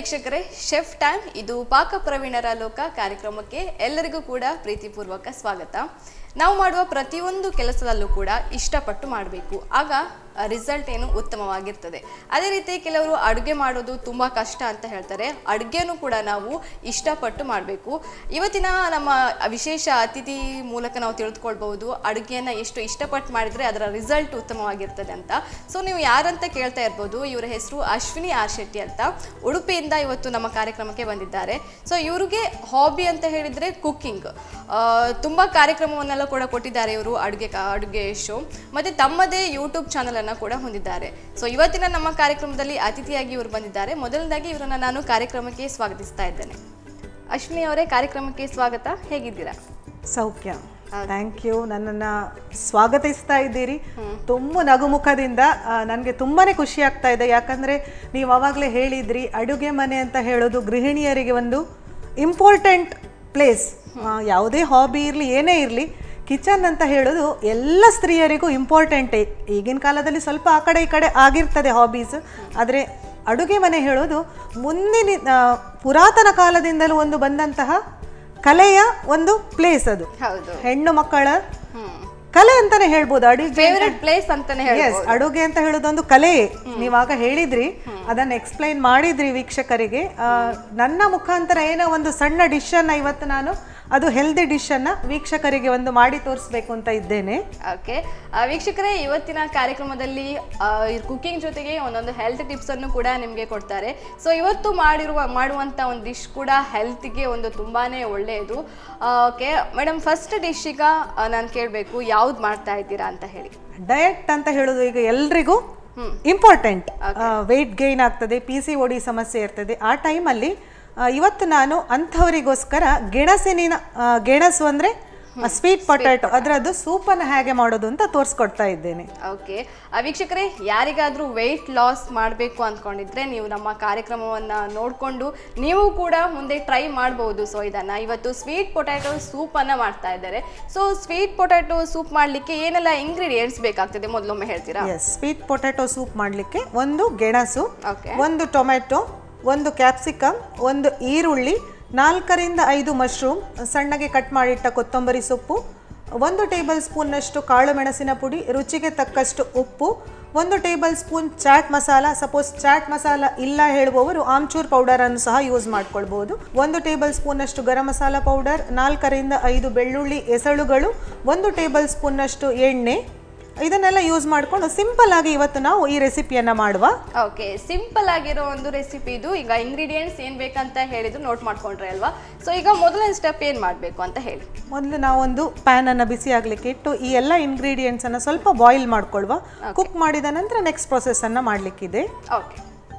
ವೀಕ್ಷಕರೇ chef time ಇದು ಪಾಕ ಪ್ರವೀಣರ ಲೋಕ ಕಾರ್ಯಕ್ರಮಕ್ಕೆ ಎಲ್ಲರಿಗೂ ಕೂಡ ಪ್ರೀತಿಪೂರ್ವಕ ಸ್ವಾಗತ ನಾವು ಮಾಡುವ ಪ್ರತಿಯೊಂದು ಕೆಲಸದಲ್ಲೂ ಕೂಡ ಇಷ್ಟಪಟ್ಟು ಮಾಡಬೇಕು ಆಗ ರಿಸಲ್ಟ್ ಏನು ಉತ್ತಮವಾಗಿರ್ತದೆ ಅದೇ ರೀತಿ ಕೆಲವರು ಅಡುಗೆ ಮಾಡೋದು ತುಂಬ ಕಷ್ಟ ಅಂತ ಹೇಳ್ತಾರೆ ಅಡುಗೆನೂ ಕೂಡ ನಾವು ಇಷ್ಟಪಟ್ಟು ಮಾಡಬೇಕು ಇವತ್ತಿನ ನಮ್ಮ ವಿಶೇಷ ಅತಿಥಿ ಮೂಲಕ ನಾವು ತಿಳಿದುಕೊಳ್ಬಹುದು ಅಡುಗೆಯನ್ನು ಎಷ್ಟು ಇಷ್ಟಪಟ್ಟು ಮಾಡಿದರೆ ಅದರ ರಿಸಲ್ಟ್ ಉತ್ತಮವಾಗಿರ್ತದೆ ಅಂತ ಸೊ ನೀವು ಯಾರಂತ ಕೇಳ್ತಾ ಇರ್ಬೋದು ಇವರ ಹೆಸರು ಅಶ್ವಿನಿ ಆರ್ ಶೆಟ್ಟಿ ಅಂತ ಉಡುಪಿಯಿಂದ ಇವತ್ತು ನಮ್ಮ ಕಾರ್ಯಕ್ರಮಕ್ಕೆ ಬಂದಿದ್ದಾರೆ ಸೊ ಇವ್ರಿಗೆ ಹಾಬಿ ಅಂತ ಹೇಳಿದರೆ ಕುಕ್ಕಿಂಗ್ ತುಂಬ ಕಾರ್ಯಕ್ರಮವನ್ನೆಲ್ಲ ಕೂಡ ಕೊಟ್ಟಿದ್ದಾರೆ ಇವರು ಅಡುಗೆ ಅಡುಗೆ ಶೋ ಮತ್ತು ತಮ್ಮದೇ ಯೂಟ್ಯೂಬ್ ಚಾನಲನ್ನು ಕೂಡ ಹೊಂದಿದ್ದಾರೆ ಸೊ ಇವತ್ತಿನ ನಮ್ಮ ಕಾರ್ಯಕ್ರಮದಲ್ಲಿ ಅತಿಥಿಯಾಗಿ ಇವರು ಬಂದಿದ್ದಾರೆ ಮೊದಲನೇದಾಗಿ ಇವರನ್ನು ನಾನು ಕಾರ್ಯಕ್ರಮಕ್ಕೆ ಸ್ವಾಗತಿಸ್ತಾ ಇದ್ದೇನೆ ಅಶ್ವಿನಿ ಅವರೇ ಕಾರ್ಯಕ್ರಮಕ್ಕೆ ಸ್ವಾಗತ ಹೇಗಿದ್ದೀರಾ ಸೌಖ್ಯ ಥ್ಯಾಂಕ್ ಯು ನನ್ನನ್ನು ಸ್ವಾಗತಿಸ್ತಾ ಇದ್ದೀರಿ ತುಂಬ ನಗುಮುಖದಿಂದ ನನಗೆ ತುಂಬಾ ಖುಷಿ ಆಗ್ತಾ ಇದೆ ಯಾಕಂದರೆ ನೀವು ಆವಾಗಲೇ ಹೇಳಿದ್ರಿ ಅಡುಗೆ ಮನೆ ಅಂತ ಹೇಳೋದು ಗೃಹಿಣಿಯರಿಗೆ ಒಂದು ಇಂಪಾರ್ಟೆಂಟ್ ಪ್ಲೇಸ್ ಯಾವುದೇ ಹಾಬಿ ಇರಲಿ ಏನೇ ಇರಲಿ ಕಿಚನ್ ಅಂತ ಹೇಳೋದು ಎಲ್ಲ ಸ್ತ್ರೀಯರಿಗೂ ಇಂಪಾರ್ಟೆಂಟೇ ಈಗಿನ ಕಾಲದಲ್ಲಿ ಸ್ವಲ್ಪ ಆ ಕಡೆ ಈ ಕಡೆ ಆಗಿರ್ತದೆ ಹಾಬೀಸ್ ಆದರೆ ಅಡುಗೆ ಮನೆ ಹೇಳೋದು ಮುಂದಿನ ಆ, ಪುರಾತನ ಕಾಲದಿಂದಲೂ ಒಂದು ಬಂದಂತಹ ಕಲೆಯ ಒಂದು ಪ್ಲೇಸ್ ಅದು ಹೌದು ಹೆಣ್ಣು ಮಕ್ಕಳ ಹ್ಮ್ ಕಲೆ ಅಂತಾನೆ ಹೇಳ್ಬೋದು ಅಡುಗೆ ಫೇವರೆಟ್ ಪ್ಲೇಸ್ ಅಂತಾನೆ ಹೇಳಿ ಎಸ್ ಅಡುಗೆ ಅಂತ ಹೇಳೋದೊಂದು ಕಲೆಯೇ ನೀವಾಗ ಹೇಳಿದ್ರಿ ಅದನ್ನ ಎಕ್ಸ್ಪ್ಲೈನ್ ಮಾಡಿದ್ರಿ ವೀಕ್ಷಕರಿಗೆ ಆ, ನನ್ನ ಮುಖಾಂತರ ಏನೋ ಒಂದು ಸಣ್ಣ ಡಿಶ್ ಅನ್ನ ಇವತ್ತು ನಾನು ಅದು ಹೆಲ್ದಿ ಡಿಶ್ ಅನ್ನ ವೀಕ್ಷಕರಿಗೆ ಒಂದು ಮಾಡಿ ತೋರಿಸ್ಬೇಕು ಅಂತ ಇದ್ದೇನೆ ಓಕೆ ವೀಕ್ಷಕರೇ ಇವತ್ತಿನ ಕಾರ್ಯಕ್ರಮದಲ್ಲಿ ಕುಕಿಂಗ್ ಜೊತೆಗೆ ಒಂದೊಂದು ಹೆಲ್ತ್ ಟಿಪ್ಸ್ ಅನ್ನು ಕೂಡ ನಿಮಗೆ ಕೊಡ್ತಾರೆ ಸೊ ಇವತ್ತು ಮಾಡಿರುವ ಮಾಡುವಂತ ಒಂದು ಡಿಶ್ ಕೂಡ ಹೆಲ್ತ್ಗೆ ಒಂದು ತುಂಬಾನೇ ಒಳ್ಳೆಯದು ಓಕೆ ಮೇಡಮ್ ಫಸ್ಟ್ ಡಿಶ್ ಈಗ ನಾನು ಕೇಳಬೇಕು ಯಾವ್ದು ಮಾಡ್ತಾ ಇದ್ದೀರಾ ಅಂತ ಹೇಳಿ ಡಯಟ್ ಅಂತ ಹೇಳೋದು ಈಗ ಎಲ್ರಿಗೂ ಇಂಪಾರ್ಟೆಂಟ್ ವೆಯ್ಟ್ ಗೈನ್ ಆಗ್ತದೆ ಪಿ ಸಿ ಒಡಿ ಸಮಸ್ಯೆ ಇರ್ತದೆ ಆ ಟೈಮಲ್ಲಿ ಇವತ್ತು ನಾನು ಅಂಥವರಿಗೋಸ್ಕರ ಗೆಣಸಿನ ಆ, ಗೆಣಸು ಅಂದರೆ ಸ್ವೀಟ್ ಪೊಟ್ಯಾಟೊ ಅದರದ್ದು ಸೂಪನ್ನು ಹೇಗೆ ಮಾಡೋದು ಅಂತ ತೋರಿಸ್ಕೊಡ್ತಾ ಇದ್ದೇನೆ ಓಕೆ ವೀಕ್ಷಕರೇ ಯಾರಿಗಾದ್ರೂ ವೆಯ್ಟ್ ಲಾಸ್ ಮಾಡಬೇಕು ಅಂದ್ಕೊಂಡಿದ್ರೆ ನೀವು ನಮ್ಮ ಕಾರ್ಯಕ್ರಮವನ್ನು ನೋಡಿಕೊಂಡು ನೀವು ಕೂಡ ಮುಂದೆ ಟ್ರೈ ಮಾಡ್ಬೋದು ಸೊ ಇದನ್ನು ಇವತ್ತು ಸ್ವೀಟ್ ಪೊಟ್ಯಾಟೊ ಸೂಪನ್ನು ಮಾಡ್ತಾ ಇದ್ದಾರೆ ಸೊ ಸ್ವೀಟ್ ಪೊಟ್ಯಾಟೊ ಸೂಪ್ ಮಾಡಲಿಕ್ಕೆ ಏನೆಲ್ಲ ಇಂಗ್ರೀಡಿಯೆಂಟ್ಸ್ ಬೇಕಾಗ್ತದೆ ಮೊದಲೊಮ್ಮೆ ಹೇಳ್ತೀರಾ ಎಸ್ ಸ್ವೀಟ್ ಪೊಟ್ಯಾಟೊ ಸೂಪ್ ಮಾಡಲಿಕ್ಕೆ ಒಂದು ಗೆಣಸು ಓಕೆ ಒಂದು ಟೊಮೆಟೊ ಒಂದು ಕ್ಯಾಪ್ಸಿಕಮ್ ಒಂದು ಈರುಳ್ಳಿ ನಾಲ್ಕರಿಂದ ಐದು ಮಶ್ರೂಮ್ ಸಣ್ಣಗೆ ಕಟ್ ಮಾಡಿಟ್ಟ ಕೊತ್ತಂಬರಿ ಸೊಪ್ಪು ಒಂದು ಟೇಬಲ್ ಸ್ಪೂನ್ನಷ್ಟು ಕಾಳು ಮೆಣಸಿನ ಪುಡಿ ರುಚಿಗೆ ತಕ್ಕಷ್ಟು ಉಪ್ಪು ಒಂದು tablespoon chaat masala suppose chaat masala ಇಲ್ಲ ಹೇಳುವವರು ಆಮ್ಚೂರ್ ಪೌಡರನ್ನು ಸಹ ಯೂಸ್ ಮಾಡ್ಕೊಳ್ಬೋದು ಒಂದು ಟೇಬಲ್ ಸ್ಪೂನ್ನಷ್ಟು ಗರಂ ಮಸಾಲ ಪೌಡರ್ ನಾಲ್ಕರಿಂದ ಐದು ಬೆಳ್ಳುಳ್ಳಿ ಎಸಳುಗಳು ಒಂದು ಟೇಬಲ್ ಸ್ಪೂನ್ನಷ್ಟು ಎಣ್ಣೆ ಇದನ್ನೆಲ್ಲ ಯೂಸ್ ಮಾಡಿಕೊಂಡು ಸಿಂಪಲ್ ಆಗಿ ಇವತ್ತು ನಾವು ಈ ರೆಸಿಪಿಯನ್ನು ಮಾಡುವ ಓಕೆ ಸಿಂಪಲ್ ಆಗಿರೋ ಒಂದು ರೆಸಿಪಿ ಇದು ಈಗ ಇಂಗ್ರೀಡಿಯೆಂಟ್ಸ್ ಏನು ಬೇಕಂತ ಹೇಳಿದ್ರು ನೋಟ್ ಮಾಡ್ಕೊಂಡ್ರೆ ಅಲ್ವಾ ಸೊ ಈಗ ಮೊದಲನೇ ಸ್ಟೆಪ್ ಏನು ಮಾಡಬೇಕು ಅಂತ ಹೇಳಿ ಮೊದಲು ನಾವೊಂದು ಪ್ಯಾನ್ ಅನ್ನು ಬಿಸಿ ಆಗ್ಲಿಕ್ಕೆ ಇಟ್ಟು ಈ ಎಲ್ಲ ಇಂಗ್ರೀಡಿಯೆಂಟ್ಸ್ ಅನ್ನು ಸ್ವಲ್ಪ ಬಾಯ್ಲ್ ಮಾಡ್ಕೊಳ್ವಾ ಕುಕ್ ಮಾಡಿದ ನಂತರ ನೆಕ್ಸ್ಟ್ ಪ್ರೊಸೆಸ್ ಅನ್ನ ಮಾಡ್ಲಿಕ್ಕಿದೆ ಓಕೆ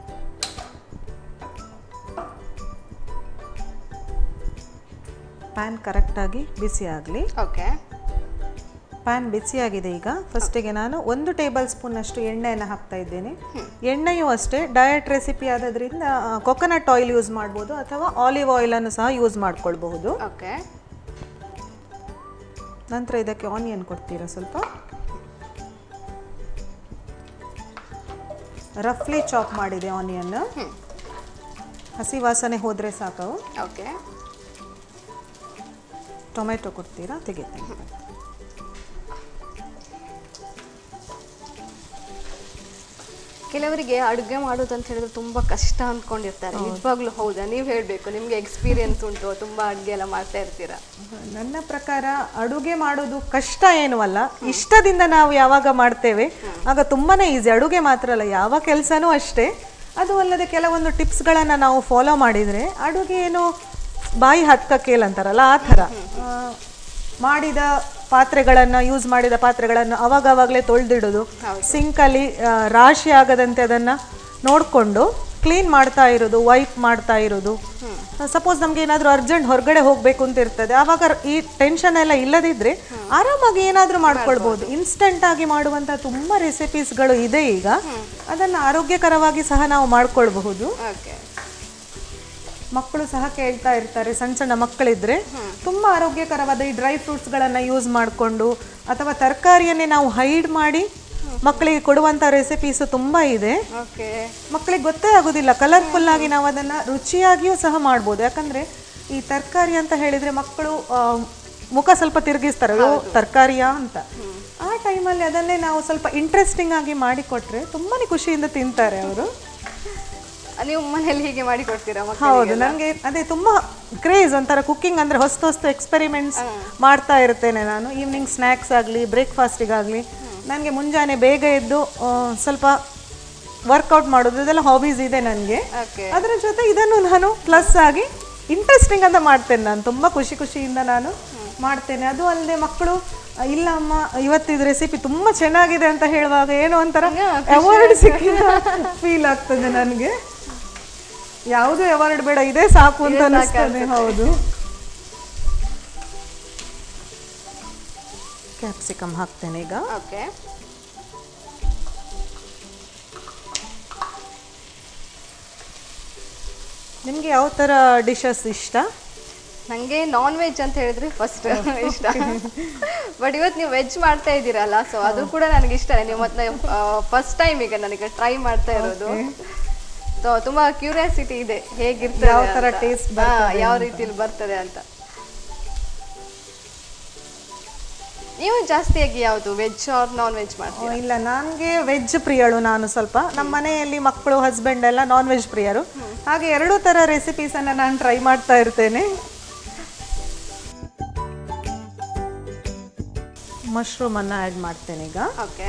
ಪ್ಯಾನ್ ಕರೆಕ್ಟಾಗಿ ಬಿಸಿ ಆಗಲಿ ಓಕೆ ಪ್ಯಾನ್ ಬಿಸಿಯಾಗಿದೆ ಈಗ ಫಸ್ಟಿಗೆ ನಾನು ಒಂದು ಟೇಬಲ್ ಸ್ಪೂನಷ್ಟು ಎಣ್ಣೆಯನ್ನು ಹಾಕ್ತಾ ಇದ್ದೇನೆ ಎಣ್ಣೆಯೂ ಅಷ್ಟೇ ಡಯಟ್ ರೆಸಿಪಿ ಆಗೋದ್ರಿಂದ ಕೊಕೊನಟ್ ಆಯಿಲ್ ಯೂಸ್ ಮಾಡ್ಬೋದು ಅಥವಾ ಆಲಿವ್ ಆಯಿಲನ್ನು ಸಹ ಯೂಸ್ ಮಾಡ್ಕೊಳ್ಬಹುದು ಓಕೆ ನಂತರ ಇದಕ್ಕೆ ಆನಿಯನ್ ಕೊಡ್ತೀರಾ ಸ್ವಲ್ಪ ರಫ್ಲಿ ಚಾಪ್ ಮಾಡಿದೆ ಆನಿಯನ್ ಹಸಿ ವಾಸನೆ ಹೋದರೆ ಸಾಕು ಓಕೆ ಟೊಮೆಟೊ ಕೊಡ್ತೀರಾ ತೆಗಿತೀನಿ ಕೆಲವರಿಗೆ ಅಡುಗೆ ಮಾಡೋದು ಅಂತ ಹೇಳಿದ್ರೆ ತುಂಬಾ ಕಷ್ಟ ಅಂದ್ಕೊಂಡಿರ್ತಾರೆ ನಿಜವಾಗ್ಲೂ ಹೌದಾ ನೀವು ಹೇಳಬೇಕು ನಿಮ್ಗೆ ಎಕ್ಸ್ಪೀರಿಯನ್ಸ್ ಉಂಟು ತುಂಬಾ ಅಡುಗೆ ಎಲ್ಲ ಮಾಡ್ತಾ ಇರ್ತೀರಾ ನನ್ನ ಪ್ರಕಾರ ಅಡುಗೆ ಮಾಡೋದು ಕಷ್ಟ ಏನೂ ಅಲ್ಲ ಇಷ್ಟದಿಂದ ನಾವು ಯಾವಾಗ ಮಾಡ್ತೇವೆ ಆಗ ತುಂಬಾನೇ ಈಸಿ ಅಡುಗೆ ಮಾತ್ರ ಅಲ್ಲ ಯಾವ ಕೆಲಸನೂ ಅಷ್ಟೇ ಅದು ಅಲ್ಲದೆ ಕೆಲವೊಂದು ಟಿಪ್ಸ್ಗಳನ್ನು ನಾವು ಫಾಲೋ ಮಾಡಿದರೆ ಅಡುಗೆ ಏನು ಬಾಯಿ ಹತ್ಕಕ್ಕೇಲ್ ಅಂತಾರಲ್ಲ ಆ ಥರ ಆ, ಮಾಡಿದ ಪಾತ್ರೆಗಳನ್ನು ಯೂಸ್ ಮಾಡಿದ ಪಾತ್ರೆಗಳನ್ನು ಅವಾಗವಾಗಲೇ ತೊಳೆದಿಡೋದು ಸಿಂಕಲ್ಲಿ ರಾಶಿ ಆಗದಂತೆ ಅದನ್ನು ನೋಡಿಕೊಂಡು ಕ್ಲೀನ್ ಮಾಡ್ತಾ ಇರೋದು ವೈಪ್ ಮಾಡ್ತಾ ಇರೋದು ಸಪೋಸ್ ನಮ್ಗೆ ಏನಾದರೂ ಅರ್ಜೆಂಟ್ ಹೊರಗಡೆ ಹೋಗಬೇಕು ಅಂತ ಇರ್ತದೆ ಆವಾಗ ಈ ಟೆನ್ಷನ್ ಎಲ್ಲ ಇಲ್ಲದಿದ್ರೆ ಆರಾಮಾಗಿ ಏನಾದರೂ ಮಾಡ್ಕೊಳ್ಬಹುದು ಇನ್ಸ್ಟೆಂಟ್ ಆಗಿ ಮಾಡುವಂಥ ತುಂಬ ರೆಸಿಪೀಸ್ಗಳು ಇದೆ ಈಗ ಅದನ್ನು ಆರೋಗ್ಯಕರವಾಗಿ ಸಹ ನಾವು ಮಾಡ್ಕೊಳ್ಬಹುದು ಓಕೆ ಮಕ್ಕಳು ಸಹ ಕೇಳ್ತಾ ಇರ್ತಾರೆ ಸಣ್ಣ ಸಣ್ಣ ಮಕ್ಕಳಿದ್ರೆ ತುಂಬಾ ಆರೋಗ್ಯಕರವಾದ ಈ ಡ್ರೈ ಫ್ರೂಟ್ಸ್ಗಳನ್ನು ಯೂಸ್ ಮಾಡಿಕೊಂಡು ಅಥವಾ ತರಕಾರಿಯನ್ನೇ ನಾವು ಹೈಡ್ ಮಾಡಿ ಮಕ್ಕಳಿಗೆ ಕೊಡುವಂಥ ರೆಸಿಪೀಸು ತುಂಬ ಇದೆ ಓಕೆ ಮಕ್ಕಳಿಗೆ ಗೊತ್ತೇ ಆಗೋದಿಲ್ಲ ಕಲರ್ಫುಲ್ ಆಗಿ ನಾವು ಅದನ್ನು ರುಚಿಯಾಗಿಯೂ ಸಹ ಮಾಡ್ಬೋದು ಯಾಕಂದರೆ ಈ ತರಕಾರಿ ಅಂತ ಹೇಳಿದರೆ ಮಕ್ಕಳು ಆ, ಮುಖ ಸ್ವಲ್ಪ ತಿರುಗಿಸ್ತಾರೆ ಅಯ್ಯೋ ತರಕಾರಿಯಾ ಅಂತ ಆ ಟೈಮಲ್ಲಿ ಅದನ್ನೇ ನಾವು ಸ್ವಲ್ಪ ಇಂಟ್ರೆಸ್ಟಿಂಗ್ ಆಗಿ ಮಾಡಿಕೊಟ್ರೆ ತುಂಬಾ ಖುಷಿಯಿಂದ ತಿಂತಾರೆ ಅವರು ನೀವು ಮನೇಲಿ ಹೀಗೆ ಮಾಡಿ ಕೊಡ್ತೀರಾ ಮಕ್ಕಳಿಗೆ ಹೌದು ನನಗೆ ಅದೇ ತುಂಬ ಕ್ರೇಜ್ ಒಂಥರ ಕುಕ್ಕಿಂಗ್ ಅಂದರೆ ಹೊಸ್ತು ಹೊಸ್ತು ಎಕ್ಸ್ಪೆರಿಮೆಂಟ್ಸ್ ಮಾಡ್ತಾ ಇರ್ತೇನೆ ನಾನು ಈವ್ನಿಂಗ್ ಸ್ನ್ಯಾಕ್ಸ್ ಆಗಲಿ ಬ್ರೇಕ್ಫಾಸ್ಟಿಗಾಗಲಿ ನನಗೆ ಮುಂಜಾನೆ ಬೇಗ ಎದ್ದು ಆ, ಸ್ವಲ್ಪ ವರ್ಕೌಟ್ ಮಾಡೋದು ಇದೆಲ್ಲ ಹಾಬೀಸ್ ಇದೆ ನನಗೆ ಓಕೆ ಅದರ ಜೊತೆ ಇದನ್ನು ನಾನು ಪ್ಲಸ್ ಆಗಿ ಇಂಟ್ರೆಸ್ಟಿಂಗ್ ಅಂತ ಮಾಡ್ತೇನೆ ನಾನು ತುಂಬ ಖುಷಿ ಖುಷಿಯಿಂದ ನಾನು ಮಾಡ್ತೇನೆ ಅದು ಅಲ್ಲದೆ ಮಕ್ಕಳು "ಅ, ಇಲ್ಲ ಅಮ್ಮ ಇವತ್ತಿದ ರೆಸಿಪಿ ತುಂಬ ಚೆನ್ನಾಗಿದೆ ಅಂತ ಹೇಳುವಾಗ ಏನೋ ಒಂಥರ ಅವಾರ್ಡ್ ಸಿಕ್ಕಿದ ಫೀಲ್ ಆಗ್ತದೆ ನನಗೆ ಯಾವುದು ಅವಾರ್ಡ್ ಬೇಡ ಇದೇ ಸಾಕು ಅಂತ ಅನಿಸ್ತದೆ ಹೌದು ಕ್ಯಾಪ್ಸಿಕಮ್ ಹಾಕ್ತೇನೆ ಈಗ ಓಕೆ ನಿಮಗೆ ಯಾವ ಥರ ಡಿಶಸ್ ಇಷ್ಟ ನನಗೆ ನಾನ್ ವೆಜ್ ಅಂತ ಹೇಳಿದ್ರೆ ಫಸ್ಟ್ ಇಷ್ಟ ಬಟ್ ಇವತ್ತು ನೀವು ವೆಜ್ ಮಾಡ್ತಾ ಇದ್ದೀರಲ್ಲ ಸೊ ಅದು ಕೂಡ ನನಗೆ ಇಷ್ಟ ನೀವು ಮತ್ತೆ ಫಸ್ಟ್ ಟೈಮ್ ಈಗ ನನಗೆ ಟ್ರೈ ಮಾಡ್ತಾ ಇರೋದು ಸೊ ತುಂಬಾ ಕ್ಯೂರಿಯಾಸಿಟಿ ಇದೆ ಹೇಗಿರ್ತದೆ ಯಾವ ಥರ ಅಂತ. taste ಹಾ, ಬರ್ತದೆ ಯಾವ ರೀತಿಲಿ ಬರ್ತದೆ ಅಂತ ನೀವು ಜಾಸ್ತಿಯಾಗಿ ಯಾವುದು ವೆಜ್ ಆರ್ ನಾನ್ ವೆಜ್ ಮಾಡ್ತೀರಾ ಓ, ಇಲ್ಲ ನನಗೆ ವೆಜ್ ಪ್ರಿಯಳು ನಾನು ಸ್ವಲ್ಪ ನಮ್ಮ ಮನೆಯಲ್ಲಿ ಮಕ್ಕಳು ಹಸ್ಬೆಂಡ್ ಎಲ್ಲ ನಾನ್ ವೆಜ್ ಪ್ರಿಯರು ಹಾಗೆ ಎರಡೂ ಥರ ರೆಸಿಪೀಸನ್ನು ನಾನು ಟ್ರೈ ಮಾಡ್ತಾ ಇರ್ತೇನೆ ಮಶ್ರೂಮನ್ನು ಆ್ಯಡ್ ಮಾಡ್ತೇನೆ ಈಗ ಓಕೆ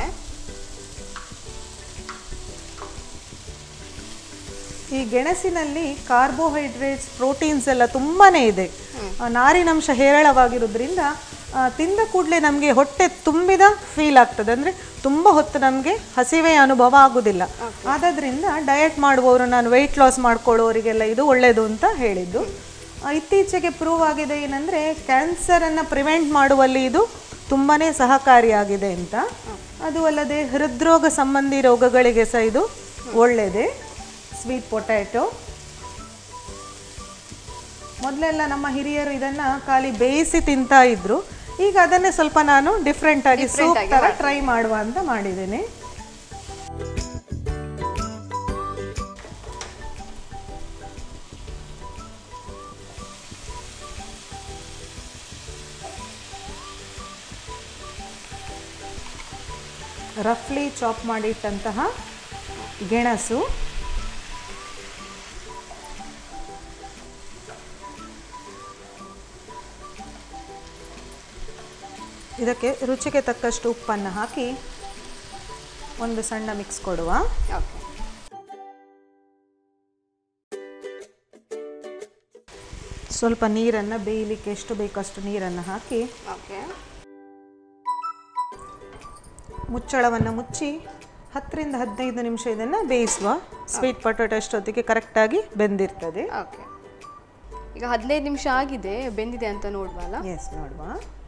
ಈ ಗೆಣಸಿನಲ್ಲಿ ಕಾರ್ಬೋಹೈಡ್ರೇಟ್ಸ್ ಪ್ರೋಟೀನ್ಸ್ ಎಲ್ಲ ತುಂಬಾ ಇದೆ ಆ, ನಾರಿನಂಶ ಹೇರಳವಾಗಿರೋದ್ರಿಂದ ಆ, ತಿಂದ ಕೂಡಲೇ ನಮಗೆ ಹೊಟ್ಟೆ ತುಂಬಿದ ಫೀಲ್ ಆಗ್ತದೆ ಅಂದರೆ ತುಂಬ ಹೊತ್ತು ನಮಗೆ ಹಸಿವೆ ಅನುಭವ ಆಗೋದಿಲ್ಲ ಆದದ್ರಿಂದ ಡಯಟ್ ಮಾಡುವವರು ನಾನು ವೆಯ್ಟ್ ಲಾಸ್ ಮಾಡ್ಕೊಳ್ಳೋರಿಗೆಲ್ಲ ಇದು ಒಳ್ಳೆಯದು ಅಂತ ಹೇಳಿದ್ದು ಆ, ಇತ್ತೀಚೆಗೆ ಪ್ರೂವ್ ಆಗಿದೆ ಏನಂದರೆ ಕ್ಯಾನ್ಸರನ್ನು ಪ್ರಿವೆಂಟ್ ಮಾಡುವಲ್ಲಿ ಇದು ತುಂಬಾ ಸಹಕಾರಿಯಾಗಿದೆ ಅಂತ ಅದು ಅಲ್ಲದೆ ಹೃದ್ರೋಗ ಸಂಬಂಧಿ ರೋಗಗಳಿಗೆ ಸಹ ಇದು ಒಳ್ಳೆಯದೇ ಸ್ವೀಟ್ ಪೊಟ್ಯಾಟೊ ಮೊದಲೆಲ್ಲ ನಮ್ಮ ಹಿರಿಯರು ಇದನ್ನ ಖಾಲಿ ಬೇಯಿಸಿ ತಿಂತಾ ಇದ್ರು ಈಗ ಅದನ್ನೇ ಸ್ವಲ್ಪ ನಾನು ಡಿಫ್ರೆಂಟ್ ಆಗಿ ಸೂಪ್ ತರ ಟ್ರೈ ಮಾಡುವ ಅಂತ ಮಾಡಿದ್ದೇನೆ ರಫ್ಲಿ ಚಾಪ್ ಮಾಡಿಟ್ಟಂತಹ ಗೆಣಸು ಇದಕ್ಕೆ ರುಚಿಗೆ ತಕ್ಕಷ್ಟು ಉಪ್ಪನ್ನು ಹಾಕಿ ಒಂದು ಸಣ್ಣ ಮಿಕ್ಸ್ ಕೊಡುವ ಓಕೆ ಸ್ವಲ್ಪ ನೀರನ್ನು ಬೇಯಲಿಕ್ಕೆ ಎಷ್ಟು ಬೇಕಷ್ಟು ನೀರನ್ನು ಹಾಕಿ ಓಕೆ ಮುಚ್ಚಳವನ್ನು ಮುಚ್ಚಿ ಹತ್ತರಿಂದ ಹದಿನೈದು ನಿಮಿಷ ಇದನ್ನು ಬೇಯಿಸುವ ಸ್ವೀಟ್ ಪೊಟೊಟೊ ಅಷ್ಟೊತ್ತಿಗೆ ಕರೆಕ್ಟಾಗಿ ಬೆಂದಿರ್ತದೆ ಓಕೆ ಈಗ ಹದಿನೈದು ನಿಮಿಷ ಆಗಿದೆ ಬೆಂದಿದೆ ಅಂತ ನೋಡ್ವಲ್ಲ ಎಸ್ ನೋಡುವ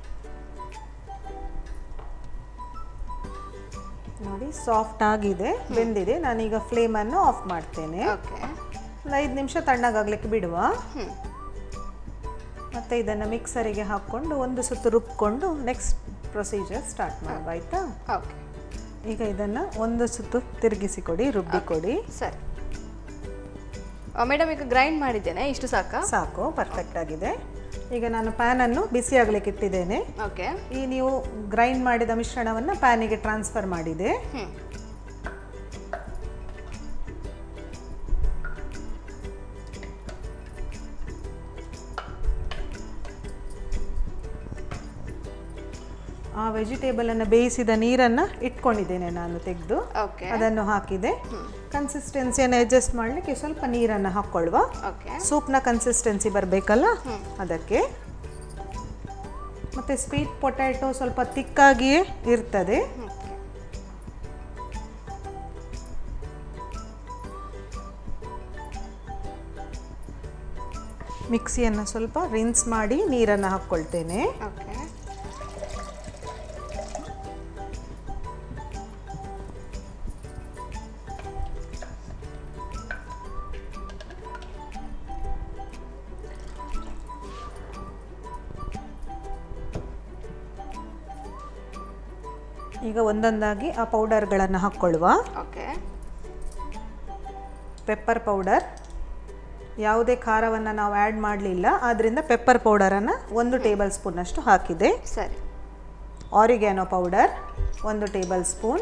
ನೋಡಿ ಸಾಫ್ಟ್ ಆಗಿದೆ ಬೆಂದಿದೆ ನಾನೀಗ ಫ್ಲೇಮನ್ನು ಆಫ್ ಮಾಡ್ತೇನೆ ಓಕೆ ಒಂದು ಐದು ನಿಮಿಷ ತಣ್ಣಗಾಗ್ಲಿಕ್ಕೆ ಬಿಡುವ ಹ್ಮ್ ಮತ್ತು ಇದನ್ನು ಮಿಕ್ಸರಿಗೆ ಹಾಕ್ಕೊಂಡು ಒಂದು ಸುತ್ತು ರುಬ್ಕೊಂಡು ನೆಕ್ಸ್ಟ್ ಪ್ರೊಸೀಜರ್ ಸ್ಟಾರ್ಟ್ ಮಾಡುವ ಆಯಿತಾ ಓಕೆ ಈಗ ಇದನ್ನು ಒಂದು ಸುತ್ತು ತಿರುಗಿಸಿ ಕೊಡಿ ರುಬ್ಬಿ ಕೊಡಿ ಸರಿ ಮೇಡಮ್ ಈಗ ಗ್ರೈಂಡ್ ಮಾಡಿದ್ದೇನೆ ಇಷ್ಟು ಸಾಕಾ ಸಾಕು ಪರ್ಫೆಕ್ಟ್ ಆಗಿದೆ ಈಗ ನಾನು ಪ್ಯಾನನ್ನು ಬಿಸಿ ಆಗಲಿಕ್ಕೆ ಇಟ್ಟಿದ್ದೇನೆ ಓಕೆ ಈ ನೀವು ಗ್ರೈಂಡ್ ಮಾಡಿದ ಮಿಶ್ರಣವನ್ನು ಪ್ಯಾನಿಗೆ ಟ್ರಾನ್ಸ್ಫರ್ ಮಾಡಿದೆ ಹ್ಮ್ ಆ ವೆಜಿಟೇಬಲನ್ನು ಬೇಯಿಸಿದ ನೀರನ್ನು ಇಟ್ಕೊಂಡಿದ್ದೇನೆ ನಾನು ತೆಗೆದು ಓಕೆ ಅದನ್ನು ಹಾಕಿದೆ ಕನ್ಸಿಸ್ಟೆನ್ಸಿಯನ್ನು ಅಡ್ಜಸ್ಟ್ ಮಾಡಲಿಕ್ಕೆ ಸ್ವಲ್ಪ ನೀರನ್ನು ಹಾಕ್ಕೊಳ್ಳುವ ಓಕೆ ಸೂಪ್ನ ಕನ್ಸಿಸ್ಟೆನ್ಸಿ ಬರಬೇಕಲ್ಲ ಅದಕ್ಕೆ ಮತ್ತು ಸ್ವೀಟ್ ಪೊಟ್ಯಾಟೊ ಸ್ವಲ್ಪ ತಿಕ್ಕಾಗಿಯೇ ಇರ್ತದೆ ಮಿಕ್ಸಿಯನ್ನು ಸ್ವಲ್ಪ ರಿನ್ಸ್ ಮಾಡಿ ನೀರನ್ನು ಹಾಕ್ಕೊಳ್ತೇನೆ ಓಕೆ ಈಗ ಒಂದೊಂದಾಗಿ ಆ ಪೌಡರ್ಗಳನ್ನು ಹಾಕ್ಕೊಳ್ಳುವ ಓಕೆ ಪೆಪ್ಪರ್ ಪೌಡರ್ ಯಾವುದೇ ಖಾರವನ್ನು ನಾವು ಆ್ಯಡ್ ಮಾಡಲಿಲ್ಲ ಆದ್ದರಿಂದ ಪೆಪ್ಪರ್ ಪೌಡರನ್ನು ಒಂದು ಟೇಬಲ್ ಸ್ಪೂನಷ್ಟು ಹಾಕಿದೆ ಸರಿ ಆರಿಗ್ಯಾನೋ ಪೌಡರ್ ಒಂದು ಟೇಬಲ್ ಸ್ಪೂನ್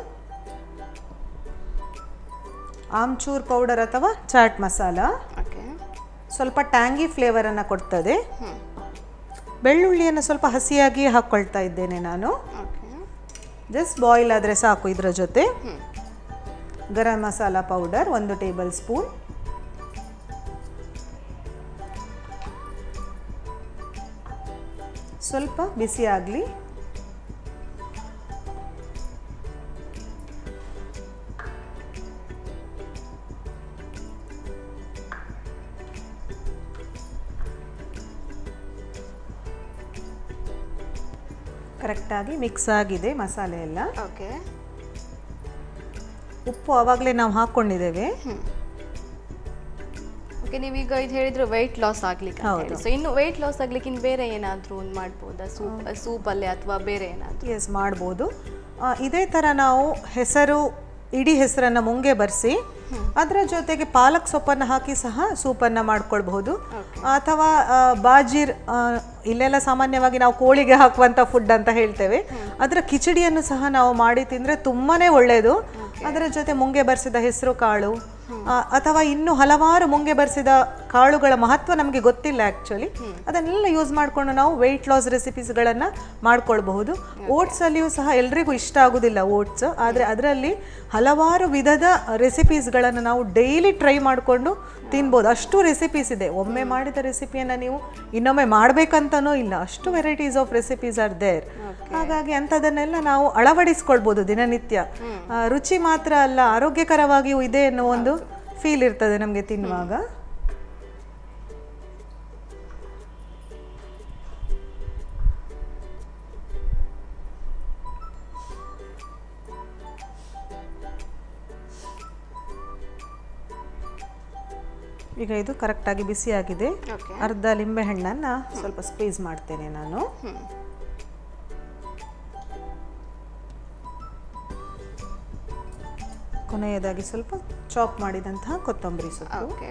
ಆಮ್ಚೂರ್ ಪೌಡರ್ ಅಥವಾ ಚಾಟ್ ಮಸಾಲ ಓಕೆ ಸ್ವಲ್ಪ ಟ್ಯಾಂಗಿ ಫ್ಲೇವರನ್ನು ಕೊಡ್ತದೆ ಹ್ಞೂ ಬೆಳ್ಳುಳ್ಳಿಯನ್ನು ಸ್ವಲ್ಪ ಹಸಿಯಾಗಿ ಹಾಕ್ಕೊಳ್ತಾ ಇದ್ದೇನೆ ನಾನು ಓಕೆ ಜಸ್ಟ್ ಬಾಯ್ಲ್ ಆದರೆ ಸಾಕು ಇದರ ಜೊತೆ ಹ್ಞೂ ಗರಂ ಮಸಾಲ ಪೌಡರ್ ಒಂದು ಟೇಬಲ್ ಸ್ಪೂನ್ ಸ್ವಲ್ಪ ಬಿಸಿ ಆಗಲಿ ಕರೆಕ್ಟಾಗಿ ಮಿಕ್ಸ್ ಆಗಿದೆ ಮಸಾಲೆ ಎಲ್ಲ ಓಕೆ ಉಪ್ಪು ಆವಾಗಲೇ ನಾವು ಹಾಕ್ಕೊಂಡಿದ್ದೇವೆ ಓಕೆ ನೀವೀಗ ಇದು ಹೇಳಿದ್ರೆ ವೆಯ್ಟ್ ಲಾಸ್ ಆಗ್ಲಿಕ್ಕೆ ಅಂತ ಹೇಳಿ. ಹೌದು. ಸೊ ಇನ್ನು ವೆಯ್ಟ್ ಲಾಸ್ ಆಗ್ಲಿಕ್ಕೆ ಇನ್ನು ಬೇರೆ ಏನಾದರೂ ಒಂದು ಮಾಡ್ಬೋದಾ ಸೂಪ್ ಸೂಪಲ್ಲೇ ಅಥವಾ ಬೇರೆ ಏನಾದರೂ ಎಸ್ ಮಾಡ್ಬೋದು ಆ, ಇದೇ ಥರ ನಾವು ಹೆಸರು ಇಡೀ ಹೆಸರನ್ನು ಮುಂಗೆ ಬರೆಸಿ ಅದರ ಜೊತೆಗೆ ಪಾಲಕ್ ಸೊಪ್ಪನ್ನು ಹಾಕಿ ಸಹ ಸೂಪನ್ನು ಮಾಡ್ಕೊಳ್ಬಹುದು ಅಥವಾ ಆ, ಬಾಜೀರ್ ಆ, ಇಲ್ಲೆಲ್ಲ ಸಾಮಾನ್ಯವಾಗಿ ನಾವು ಕೋಳಿಗೆ ಹಾಕುವಂಥ ಫುಡ್ ಅಂತ ಹೇಳ್ತೇವೆ ಅದರ ಕಿಚಡಿಯನ್ನು ಸಹ ನಾವು ಮಾಡಿ ತಿಂದರೆ ತುಂಬಾ ಒಳ್ಳೆಯದು ಅದರ ಜೊತೆ ಮುಂಗೆ ಬರೆಸಿದ ಹೆಸರು ಕಾಳು ಆ, ಅಥವಾ ಇನ್ನು ಹಲವಾರು ಮುಂಗೆ ಬರೆಸಿದ ಕಾಳುಗಳ ಮಹತ್ವ ನಮಗೆ ಗೊತ್ತಿಲ್ಲ ಆ್ಯಕ್ಚುಲಿ ಅದನ್ನೆಲ್ಲ ಯೂಸ್ ಮಾಡಿಕೊಂಡು ನಾವು ವೆಯ್ಟ್ ಲಾಸ್ ರೆಸಿಪೀಸ್ಗಳನ್ನು ಮಾಡ್ಕೊಳ್ಬಹುದು ಓಟ್ಸಲ್ಲಿಯೂ ಸಹ ಎಲ್ರಿಗೂ ಇಷ್ಟ ಆಗೋದಿಲ್ಲ ಓಟ್ಸ್ ಆದರೆ ಅದರಲ್ಲಿ ಹಲವಾರು ವಿಧದ ರೆಸಿಪೀಸ್ಗಳನ್ನು ನಾವು ಡೈಲಿ ಟ್ರೈ ಮಾಡಿಕೊಂಡು ತಿನ್ಬೋದು ಅಷ್ಟು ರೆಸಿಪೀಸ್ ಇದೆ ಒಮ್ಮೆ ಮಾಡಿದ ರೆಸಿಪಿಯನ್ನು ನೀವು ಇನ್ನೊಮ್ಮೆ ಮಾಡಬೇಕಂತನೂ ಇಲ್ಲ ಅಷ್ಟು varieties of recipes are there ಹಾಗಾಗಿ ಅಂಥದನ್ನೆಲ್ಲ ನಾವು ಅಳವಡಿಸ್ಕೊಳ್ಬೋದು ದಿನನಿತ್ಯ ಆ, ರುಚಿ ಮಾತ್ರ ಅಲ್ಲ ಆರೋಗ್ಯಕರವಾಗಿಯೂ ಇದೆ ಅನ್ನೋ ಒಂದು ಫೀಲ್ ಇರ್ತದೆ ನಮಗೆ ತಿನ್ನುವಾಗ ಈಗ ಇದು ಕರೆಕ್ಟಾಗಿ ಬಿಸಿಯಾಗಿದೆ ಓಕೆ ಅರ್ಧ ಲಿಂಬೆ ಹಣ್ಣನ್ನು ಸ್ವಲ್ಪ ಸ್ಕ್ವೀಸ್ ಮಾಡ್ತೇನೆ ನಾನು ಕೊನೆಯದಾಗಿ ಸ್ವಲ್ಪ ಚಾಪ್ ಮಾಡಿದಂತಹ ಕೊತ್ತಂಬರಿ ಸೊಪ್ಪು ಓಕೆ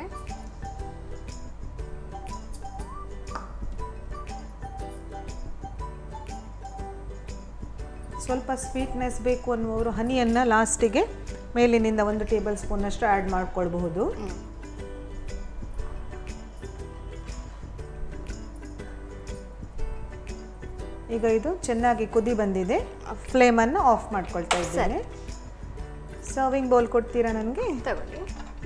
ಸ್ವಲ್ಪ ಸ್ವೀಟ್ನೆಸ್ ಬೇಕು ಅನ್ನುವರು ಹನಿಯನ್ನು ಲಾಸ್ಟಿಗೆ ಮೇಲಿನಿಂದ ಒಂದು ಟೇಬಲ್ ಸ್ಪೂನಷ್ಟು ಆ್ಯಡ್ ಮಾಡ್ಕೊಳ್ಬಹುದು ಈಗ ಇದು ಚೆನ್ನಾಗಿ ಕುದಿ ಬಂದಿದೆ ಫ್ಲೇಮನ್ನು ಆಫ್ ಮಾಡ್ಕೊಳ್ತಾ ಇದ್ದೇನೆ ಸರ್ವಿಂಗ್ ಬೌಲ್ ಕೊಡ್ತೀರಾ ನನಗೆ ತಗೊಳ್ಳಿ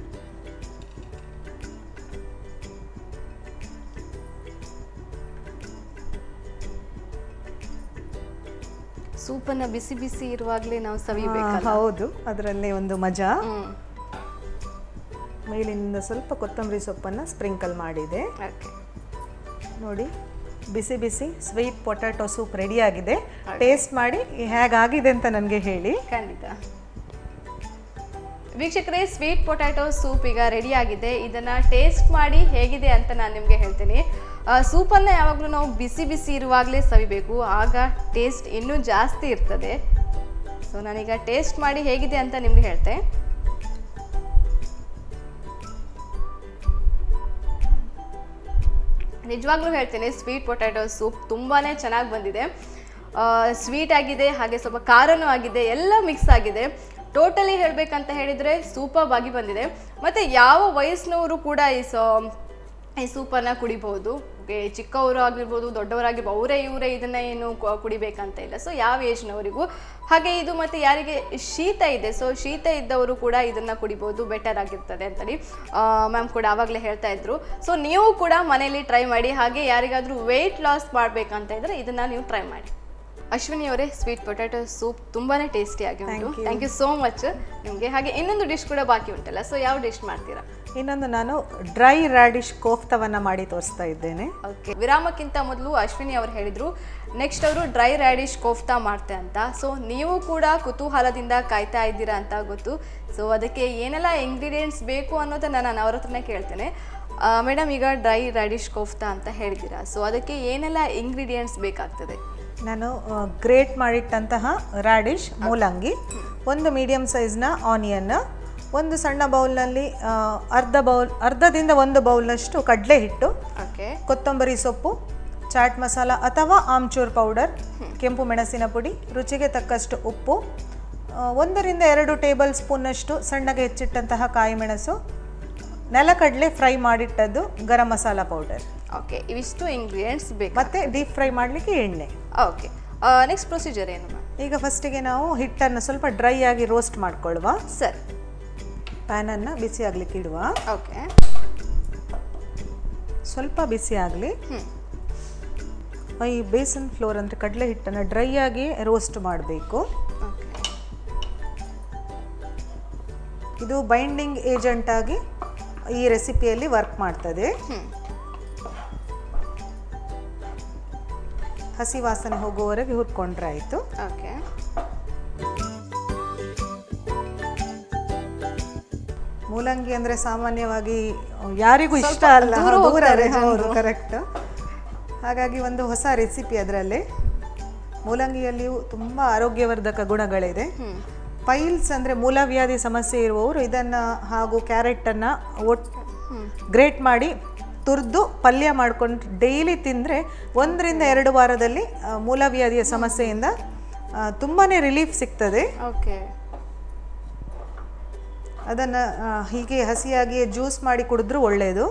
ಸೂಪನ್ನ ಬಿಸಿ ಬಿಸಿ ಇರುವಾಗಲೇ ನಾವು ಸವಿಬೇಕಲ್ಲ ಹೌದು ಅದರಲ್ಲೇ ಒಂದು ಮಜಾ ಹ್ಮ್ ಮೇಲಿನಿಂದ ಸ್ವಲ್ಪ ಕೊತ್ತಂಬರಿ ಸೊಪ್ಪನ್ನು ಸ್ಪ್ರಿಂಕಲ್ ಮಾಡಿದೆ ಓಕೆ ನೋಡಿ ಬಿಸಿ ಬಿಸಿ ಸ್ವೀಟ್ ಪೊಟ್ಯಾಟೊ ಸೂಪ್ ರೆಡಿಯಾಗಿದೆ ಟೇಸ್ಟ್ ಮಾಡಿ ಹೇಗಾಗಿದೆ ಅಂತ ನನಗೆ ಹೇಳಿ ಖಂಡಿತ ವೀಕ್ಷಕರೇ ಸ್ವೀಟ್ ಪೊಟ್ಯಾಟೊ ಸೂಪ್ ಈಗ ರೆಡಿ ಆಗಿದೆ ಇದನ್ನ ಟೇಸ್ಟ್ ಮಾಡಿ ಹೇಗಿದೆ ಅಂತ ನಾನು ನಿಮಗೆ ಹೇಳ್ತೀನಿ ಆ, ಸೂಪನ್ನ ಯಾವಾಗಲೂ ನಾವು ಬಿಸಿ ಬಿಸಿ ಇರುವಾಗಲೇ ಸವಿಬೇಕು ಆಗ ಟೇಸ್ಟ್ ಇನ್ನೂ ಜಾಸ್ತಿ ಇರ್ತದೆ ಸೊ ನಾನೀಗ ಟೇಸ್ಟ್ ಮಾಡಿ ಹೇಗಿದೆ ಅಂತ ನಿಮ್ಗೆ ಹೇಳ್ತೆ ನಿಜವಾಗ್ಲೂ ಹೇಳ್ತೇನೆ ಸ್ವೀಟ್ ಪೊಟ್ಯಾಟೊ ಸೂಪ್ ತುಂಬಾ ಚೆನ್ನಾಗಿ ಬಂದಿದೆ ಸ್ವೀಟ್ ಆಗಿದೆ ಹಾಗೆ ಸ್ವಲ್ಪ ಖಾರನೂ ಆಗಿದೆ ಎಲ್ಲ ಮಿಕ್ಸ್ ಆಗಿದೆ ಟೋಟಲಿ ಹೇಳಬೇಕಂತ ಹೇಳಿದರೆ ಸೂಪರ್ ಆಗಿ ಬಂದಿದೆ ಮತ್ತು ಯಾವ ವಯಸ್ಸಿನವರು ಕೂಡ ಈ ಸೊ ಈ ಸೂಪನ್ನು ಕುಡಿಬಹುದು ಓಕೆ ಚಿಕ್ಕವರು ಆಗಿರ್ಬೋದು ದೊಡ್ಡವರಾಗಿರ್ಬೋದು ಅವರೇ ಇವರೇ ಇದನ್ನ ಏನು ಕು- ಕುಡಿಬೇಕಂತ ಇಲ್ಲ ಸೊ ಯಾವ ಏಜ್ನವರಿಗೂ ಹಾಗೆ ಇದು ಮತ್ತು ಯಾರಿಗೆ ಶೀತ ಇದೆ ಸೊ ಶೀತ ಇದ್ದವರು ಕೂಡ ಇದನ್ನ ಕುಡಿಬೋದು ಬೆಟರ್ ಆಗಿರ್ತದೆ ಅಂತೇಳಿ ಮ್ಯಾಮ್ ಕೂಡ ಆವಾಗಲೇ ಹೇಳ್ತಾ ಇದ್ರು ಸೊ ನೀವು ಕೂಡ ಮನೆಯಲ್ಲಿ ಟ್ರೈ ಮಾಡಿ ಹಾಗೆ ಯಾರಿಗಾದ್ರೂ ವೆಯ್ಟ್ ಲಾಸ್ ಮಾಡಬೇಕಂತ ಇದ್ರೆ ಇದನ್ನ ನೀವು ಟ್ರೈ ಮಾಡಿ ಅಶ್ವಿನಿ ಅವರೇ ಸ್ವೀಟ್ ಪೊಟ್ಯಾಟೊ ಸೂಪ್ ತುಂಬಾನೇ ಟೇಸ್ಟಿಯಾಗಿ ಉಂಟು Thank you. Thank you so much ನಿಮಗೆ ಹಾಗೆ ಇನ್ನೊಂದು ಡಿಶ್ ಕೂಡ ಬಾಕಿ ಉಂಟಲ್ಲ ಸೊ ಯಾವ ಡಿಶ್ ಮಾಡ್ತೀರಾ ಇನ್ನೊಂದು ನಾನು ಡ್ರೈ ರ್ಯಾಡಿಶ್ ಕೋಫ್ತವನ್ನು ಮಾಡಿ ತೋರಿಸ್ತಾ ಇದ್ದೇನೆ ಓಕೆ ವಿರಾಮಕ್ಕಿಂತ ಮೊದಲು ಅಶ್ವಿನಿ ಅವರು ಹೇಳಿದ್ರು ನೆಕ್ಸ್ಟ್ ಅವರು ಡ್ರೈ ರ್ಯಾಡಿಶ್ ಕೋಫ್ತಾ ಮಾಡ್ತೆ ಅಂತ ಸೊ ನೀವು ಕೂಡ ಕುತೂಹಲದಿಂದ ಕಾಯ್ತಾ ಇದ್ದೀರಾ ಅಂತ ಗೊತ್ತು ಸೊ ಅದಕ್ಕೆ ಏನೆಲ್ಲ ಇಂಗ್ರೀಡಿಯೆಂಟ್ಸ್ ಬೇಕು ಅನ್ನೋದನ್ನ ನಾನು ಅವ್ರ ಹತ್ರನೇ ಕೇಳ್ತೇನೆ ಮೇಡಮ್ ಈಗ ಡ್ರೈ ರ್ಯಾಡಿಶ್ ಕೋಫ್ತಾ ಅಂತ ಹೇಳಿದ್ದೀರಾ ಸೊ ಅದಕ್ಕೆ ಏನೆಲ್ಲ ಇಂಗ್ರೀಡಿಯೆಂಟ್ಸ್ ಬೇಕಾಗ್ತದೆ ನಾನು ಗ್ರೇಟ್ ಮಾಡಿಟ್ಟಂತಹ ರಾಡಿಶ್ ಮೂಲಂಗಿ ಒಂದು ಮೀಡಿಯಮ್ ಸೈಜ್ನ ಆನಿಯನ್ ಒಂದು ಸಣ್ಣ ಬೌಲ್ನಲ್ಲಿ ಆ, ಅರ್ಧ ಬೌಲ್ ಅರ್ಧದಿಂದ ಒಂದು ಬೌಲ್ನಷ್ಟು ಕಡಲೆ ಹಿಟ್ಟು ಓಕೆ ಕೊತ್ತಂಬರಿ ಸೊಪ್ಪು ಚಾಟ್ ಮಸಾಲ ಅಥವಾ ಆಮ್ಚೂರ್ ಪೌಡರ್ ಕೆಂಪು ಮೆಣಸಿನ ಪುಡಿ ರುಚಿಗೆ ತಕ್ಕಷ್ಟು ಉಪ್ಪು ಆ, ಒಂದರಿಂದ ಎರಡು ಟೇಬಲ್ ಸ್ಪೂನ್ನಷ್ಟು ಸಣ್ಣಗೆ ಹೆಚ್ಚಿಟ್ಟಂತಹ ಕಾಯಿ ಮೆಣಸು ನೆಲಕಡಲೆ ಫ್ರೈ ಮಾಡಿಟ್ಟದ್ದು ಗರಂ ಮಸಾಲ ಪೌಡರ್ ಓಕೆ ಇವಿಷ್ಟು ಇಂಗ್ರೀಡಿಯೆಂಟ್ಸ್ ಬೇಕು ಮತ್ತು ಡೀಪ್ ಫ್ರೈ ಮಾಡಲಿಕ್ಕೆ ಎಣ್ಣೆ ಓಕೆ ನೆಕ್ಸ್ಟ್ ಪ್ರೊಸೀಜರ್ ಏನು ಮ್ಯಾಮ್ ಈಗ ಫಸ್ಟಿಗೆ ನಾವು ಹಿಟ್ಟನ್ನು ಸ್ವಲ್ಪ ಡ್ರೈ ಆಗಿ ರೋಸ್ಟ್ ಮಾಡ್ಕೊಳ್ಳುವ ಸರಿ ಪ್ಯಾನನ್ನು ಬಿಸಿ ಆಗಲಿಕ್ಕೆ ಇಡುವ ಓಕೆ ಸ್ವಲ್ಪ ಬಿಸಿ ಆಗಲಿ ಹ್ಞೂ ಈ ಬೇಸನ್ ಫ್ಲೋರ್ ಅಂದರೆ ಕಡಲೆ ಹಿಟ್ಟನ್ನು ಡ್ರೈ ಆಗಿ ರೋಸ್ಟ್ ಮಾಡಬೇಕು ಓಕೆ ಇದು ಬೈಂಡಿಂಗ್ ಏಜೆಂಟ್ ಆಗಿ ಈ ರೆಸಿಪಿಯಲ್ಲಿ ವರ್ಕ್ ಮಾಡ್ತದೆ ಹ್ಞೂ ಹಸಿ ವಾಸನೆ ಹೋಗುವವರೆಗೆ ಹುರ್ಕೊಂಡ್ರೆ ಆಯಿತು ಓಕೆ ಮೂಲಂಗಿ ಅಂದರೆ ಸಾಮಾನ್ಯವಾಗಿ ಯಾರಿಗೂ ಇಷ್ಟ ಅಲ್ಲ ದೂರ ಹೌದು, ದೂರ ಹೋಗ್ತಾರೆ ಹೌದು ಕರೆಕ್ಟ್ ಹಾಗಾಗಿ ಒಂದು ಹೊಸ ರೆಸಿಪಿ ಅದರಲ್ಲಿ ಮೂಲಂಗಿಯಲ್ಲಿಯೂ ತುಂಬ ಆರೋಗ್ಯವರ್ಧಕ ಗುಣಗಳಿದೆ ಹ್ಞೂ ಪೈಲ್ಸ್ ಅಂದರೆ ಮೂಲವ್ಯಾಧಿ ಸಮಸ್ಯೆ ಇರುವವರು ಇದನ್ನು ಹಾಗೂ ಕ್ಯಾರೆಟನ್ನು ಒಟ್ಟು ಹ್ಞೂ ಗ್ರೇಟ್ ಮಾಡಿ ತುರಿದು ಪಲ್ಯ ಮಾಡ್ಕೊಂಡು ಡೈಲಿ ತಿಂದರೆ ಒಂದರಿಂದ ಎರಡು ವಾರದಲ್ಲಿ ಆ, ಮೂಲವ್ಯಾಧಿಯ ಸಮಸ್ಯೆಯಿಂದ ತುಂಬಾ ರಿಲೀಫ್ ಸಿಗ್ತದೆ ಓಕೆ ಅದನ್ನು ಹೀಗೆ ಹಸಿಯಾಗಿ ಜ್ಯೂಸ್ ಮಾಡಿ ಕುಡಿದ್ರೂ ಒಳ್ಳೆಯದು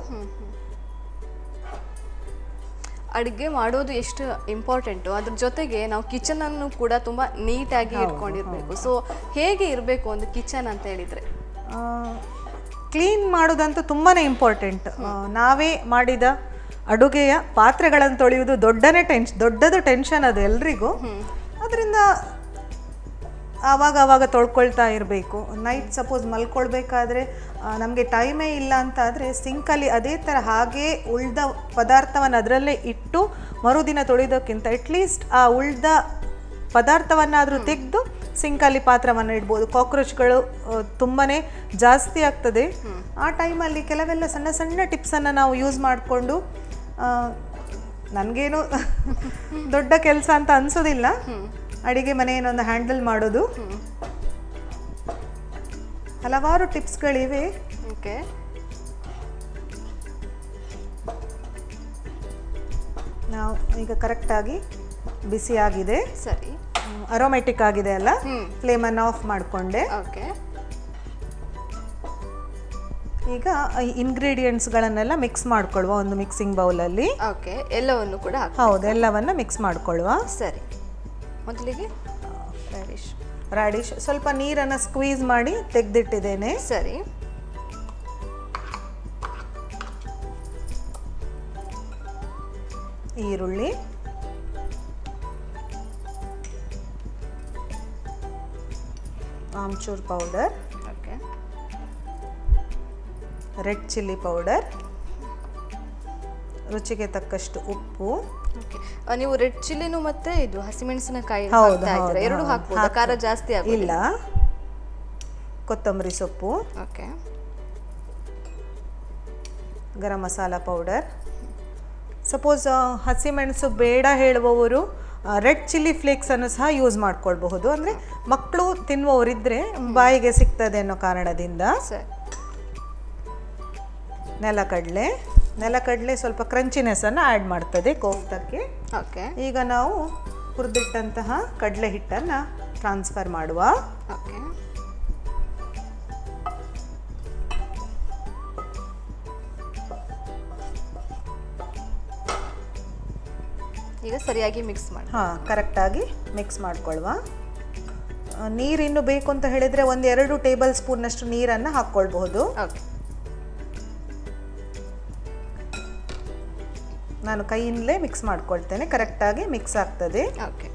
ಅಡುಗೆ ಮಾಡೋದು ಎಷ್ಟು ಇಂಪಾರ್ಟೆಂಟು ಅದ್ರ ಜೊತೆಗೆ ನಾವು ಕಿಚನ್ ಅನ್ನು ಕೂಡ ತುಂಬಾ ನೀಟಾಗಿ ಇಟ್ಕೊಂಡಿರ್ಬೇಕು ಸೊ ಹೇಗೆ ಇರಬೇಕು ಒಂದು ಕಿಚನ್ ಅಂತ ಹೇಳಿದ್ರೆ ಕ್ಲೀನ್ ಮಾಡೋದಂತೂ ತುಂಬಾ ಇಂಪಾರ್ಟೆಂಟ್ ನಾವೇ ಮಾಡಿದ ಅಡುಗೆಯ ಪಾತ್ರೆಗಳನ್ನು ತೊಳೆಯುವುದು ದೊಡ್ಡನೇ ಟೆನ್ಶ್ ದೊಡ್ಡದು ಟೆನ್ಷನ್ ಅದು ಎಲ್ರಿಗೂ ಅದರಿಂದ ಆವಾಗ ಆವಾಗ ತೊಳ್ಕೊಳ್ತಾ ಇರಬೇಕು ನೈಟ್ ಸಪೋಸ್ ಮಲ್ಕೊಳ್ಬೇಕಾದ್ರೆ ನಮಗೆ ಟೈಮೇ ಇಲ್ಲ ಅಂತ ಆದರೆ ಸಿಂಕಲ್ಲಿ ಅದೇ ಥರ ಹಾಗೇ ಉಳ್ದ ಪದಾರ್ಥವನ್ನು ಅದರಲ್ಲೇ ಇಟ್ಟು ಮರುದಿನ ತೊಳೆಯೋದಕ್ಕಿಂತ ಅಟ್ಲೀಸ್ಟ್ ಆ ಉಳ್ದ ಪದಾರ್ಥವನ್ನಾದರೂ ತೆಗೆದು ಸಿಂಕಲ್ಲಿ ಪಾತ್ರವನ್ನು ಇಡ್ಬೋದು ಕಾಕ್ರೋಚ್ಗಳು ತುಂಬಾ ಜಾಸ್ತಿ ಆಗ್ತದೆ ಆ ಟೈಮಲ್ಲಿ ಕೆಲವೆಲ್ಲ ಸಣ್ಣ ಸಣ್ಣ ಟಿಪ್ಸನ್ನು ನಾವು ಯೂಸ್ ಮಾಡಿಕೊಂಡು ನನಗೇನು ದೊಡ್ಡ ಕೆಲಸ ಅಂತ ಅನಿಸೋದಿಲ್ಲ ಅಡಿಗೆ ಮನೆಯನ್ನೊಂದು ಹ್ಯಾಂಡಲ್ ಮಾಡೋದು ಹಲವಾರು ಟಿಪ್ಸ್ಗಳಿವೆ ಓಕೆ ನಾವು ಈಗ ಕರೆಕ್ಟಾಗಿ ಬಿಸಿ ಆಗಿದೆ ಸರಿ ಅರೋಮೆಟಿಕ್ ಆಗಿದೆ ಅಲ್ಲ ಹ್ಮ್. ಫ್ಲೇಮನ್ನು ಆಫ್ ಮಾಡಿಕೊಂಡೆ ಓಕೆ ಈಗ ಇಂಗ್ರೀಡಿಯೆಂಟ್ಸ್ಗಳನ್ನೆಲ್ಲ ಮಿಕ್ಸ್ ಮಾಡ್ಕೊಳ್ಳುವ ಒಂದು ಮಿಕ್ಸಿಂಗ್ ಬೌಲಲ್ಲಿ ಓಕೆ ಎಲ್ಲವನ್ನು ಕೂಡ ಹಾಕಿ ಹೌದು ಎಲ್ಲವನ್ನ ಮಿಕ್ಸ್ ಮಾಡ್ಕೊಳ್ಳುವ ಸರಿ ಮೊದಲಿಗೆ ರ್ಯಾಡಿಶ್ ರಾಡಿಶ್ ಸ್ವಲ್ಪ ನೀರನ್ನು ಸ್ಕ್ವೀಸ್ ಮಾಡಿ ತೆಗೆದಿಟ್ಟಿದ್ದೇನೆ ಸರಿ ಈರುಳ್ಳಿ amchur powder okay red chilli powder ರುಚಿಗೆ ತಕ್ಕಷ್ಟು ಉಪ್ಪು ಓಕೆ ನೀವು ರೆಡ್ ಚಿಲ್ಲಿನು ಮತ್ತೆ ಇದು ಹಸಿಮೆಣಸಿನಕಾಯಿ ಹೌದು, ಹಾಕ್ತಾ ಇದ್ದೀರಾ ಹೌದು, ಎರಡು ಹೌದು. ಹಾಕ್ಬೋದಾ ಖಾರ ಜಾಸ್ತಿ ಆಗೋದಿಲ್ಲ ಇಲ್ಲ ಕೊತ್ತಂಬರಿ ಸೊಪ್ಪು okay garam masala powder suppose ಹಸಿಮೆಣಸು ಬೇಡ ಹೇಳುವವರು ರೆಡ್ ಚಿಲ್ಲಿ ಫ್ಲೇಕ್ಸನ್ನು ಸಹ ಯೂಸ್ ಮಾಡ್ಕೊಳ್ಬಹುದು ಅಂದರೆ ಮಕ್ಕಳು ತಿನ್ನುವವರಿದ್ದರೆ ಬಾಯಿಗೆ ಸಿಗ್ತದೆ ಅನ್ನೋ ಕಾರಣದಿಂದ ಸರಿ ನೆಲಕಡಲೆ ನೆಲಕಡಲೆ ಸ್ವಲ್ಪ ಕ್ರಂಚಿನೆಸ್ಸನ್ನು ಆ್ಯಡ್ ಮಾಡ್ತದೆ ಕೋಫ್ತಕ್ಕೆ ಓಕೆ ಈಗ ನಾವು ಹುರಿದಿಟ್ಟಂತಹ ಕಡಲೆ ಹಿಟ್ಟನ್ನು ಟ್ರಾನ್ಸ್ಫರ್ ಮಾಡುವ ಓಕೆ ಈಗ ಸರಿಯಾಗಿ ಮಿಕ್ಸ್ ಮಾಡಿ ಹಾಂ ಕರೆಕ್ಟಾಗಿ ಮಿಕ್ಸ್ ಮಾಡ್ಕೊಳ್ವಾ ನೀರಿನ್ನು ಬೇಕು ಅಂತ ಹೇಳಿದರೆ ಒಂದು ಎರಡು ಟೇಬಲ್ ಸ್ಪೂನ್ನಷ್ಟು ನೀರನ್ನು ಹಾಕ್ಕೊಳ್ಬಹುದು ಓಕೆ ನಾನು ಕೈಯಿಂದಲೇ ಮಿಕ್ಸ್ ಮಾಡ್ಕೊಳ್ತೇನೆ ಕರೆಕ್ಟಾಗಿ ಮಿಕ್ಸ್ ಆಗ್ತದೆ ಓಕೆ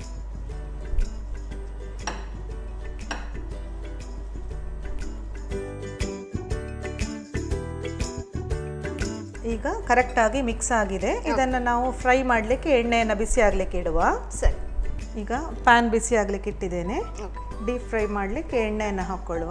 ಈಗ ಕರೆಕ್ಟಾಗಿ ಮಿಕ್ಸ್ ಆಗಿದೆ ಇದನ್ನು ನಾವು ಫ್ರೈ ಮಾಡಲಿಕ್ಕೆ ಎಣ್ಣೆಯನ್ನು ಬಿಸಿ ಆಗಲಿಕ್ಕೆ ಇಡುವ ಸರಿ ಈಗ ಪ್ಯಾನ್ ಬಿಸಿ ಆಗಲಿಕ್ಕೆ ಇಟ್ಟಿದ್ದೇನೆ ಓಕೆ ಡೀಪ್ ಫ್ರೈ ಮಾಡಲಿಕ್ಕೆ ಎಣ್ಣೆಯನ್ನು ಹಾಕ್ಕೊಳ್ಳುವ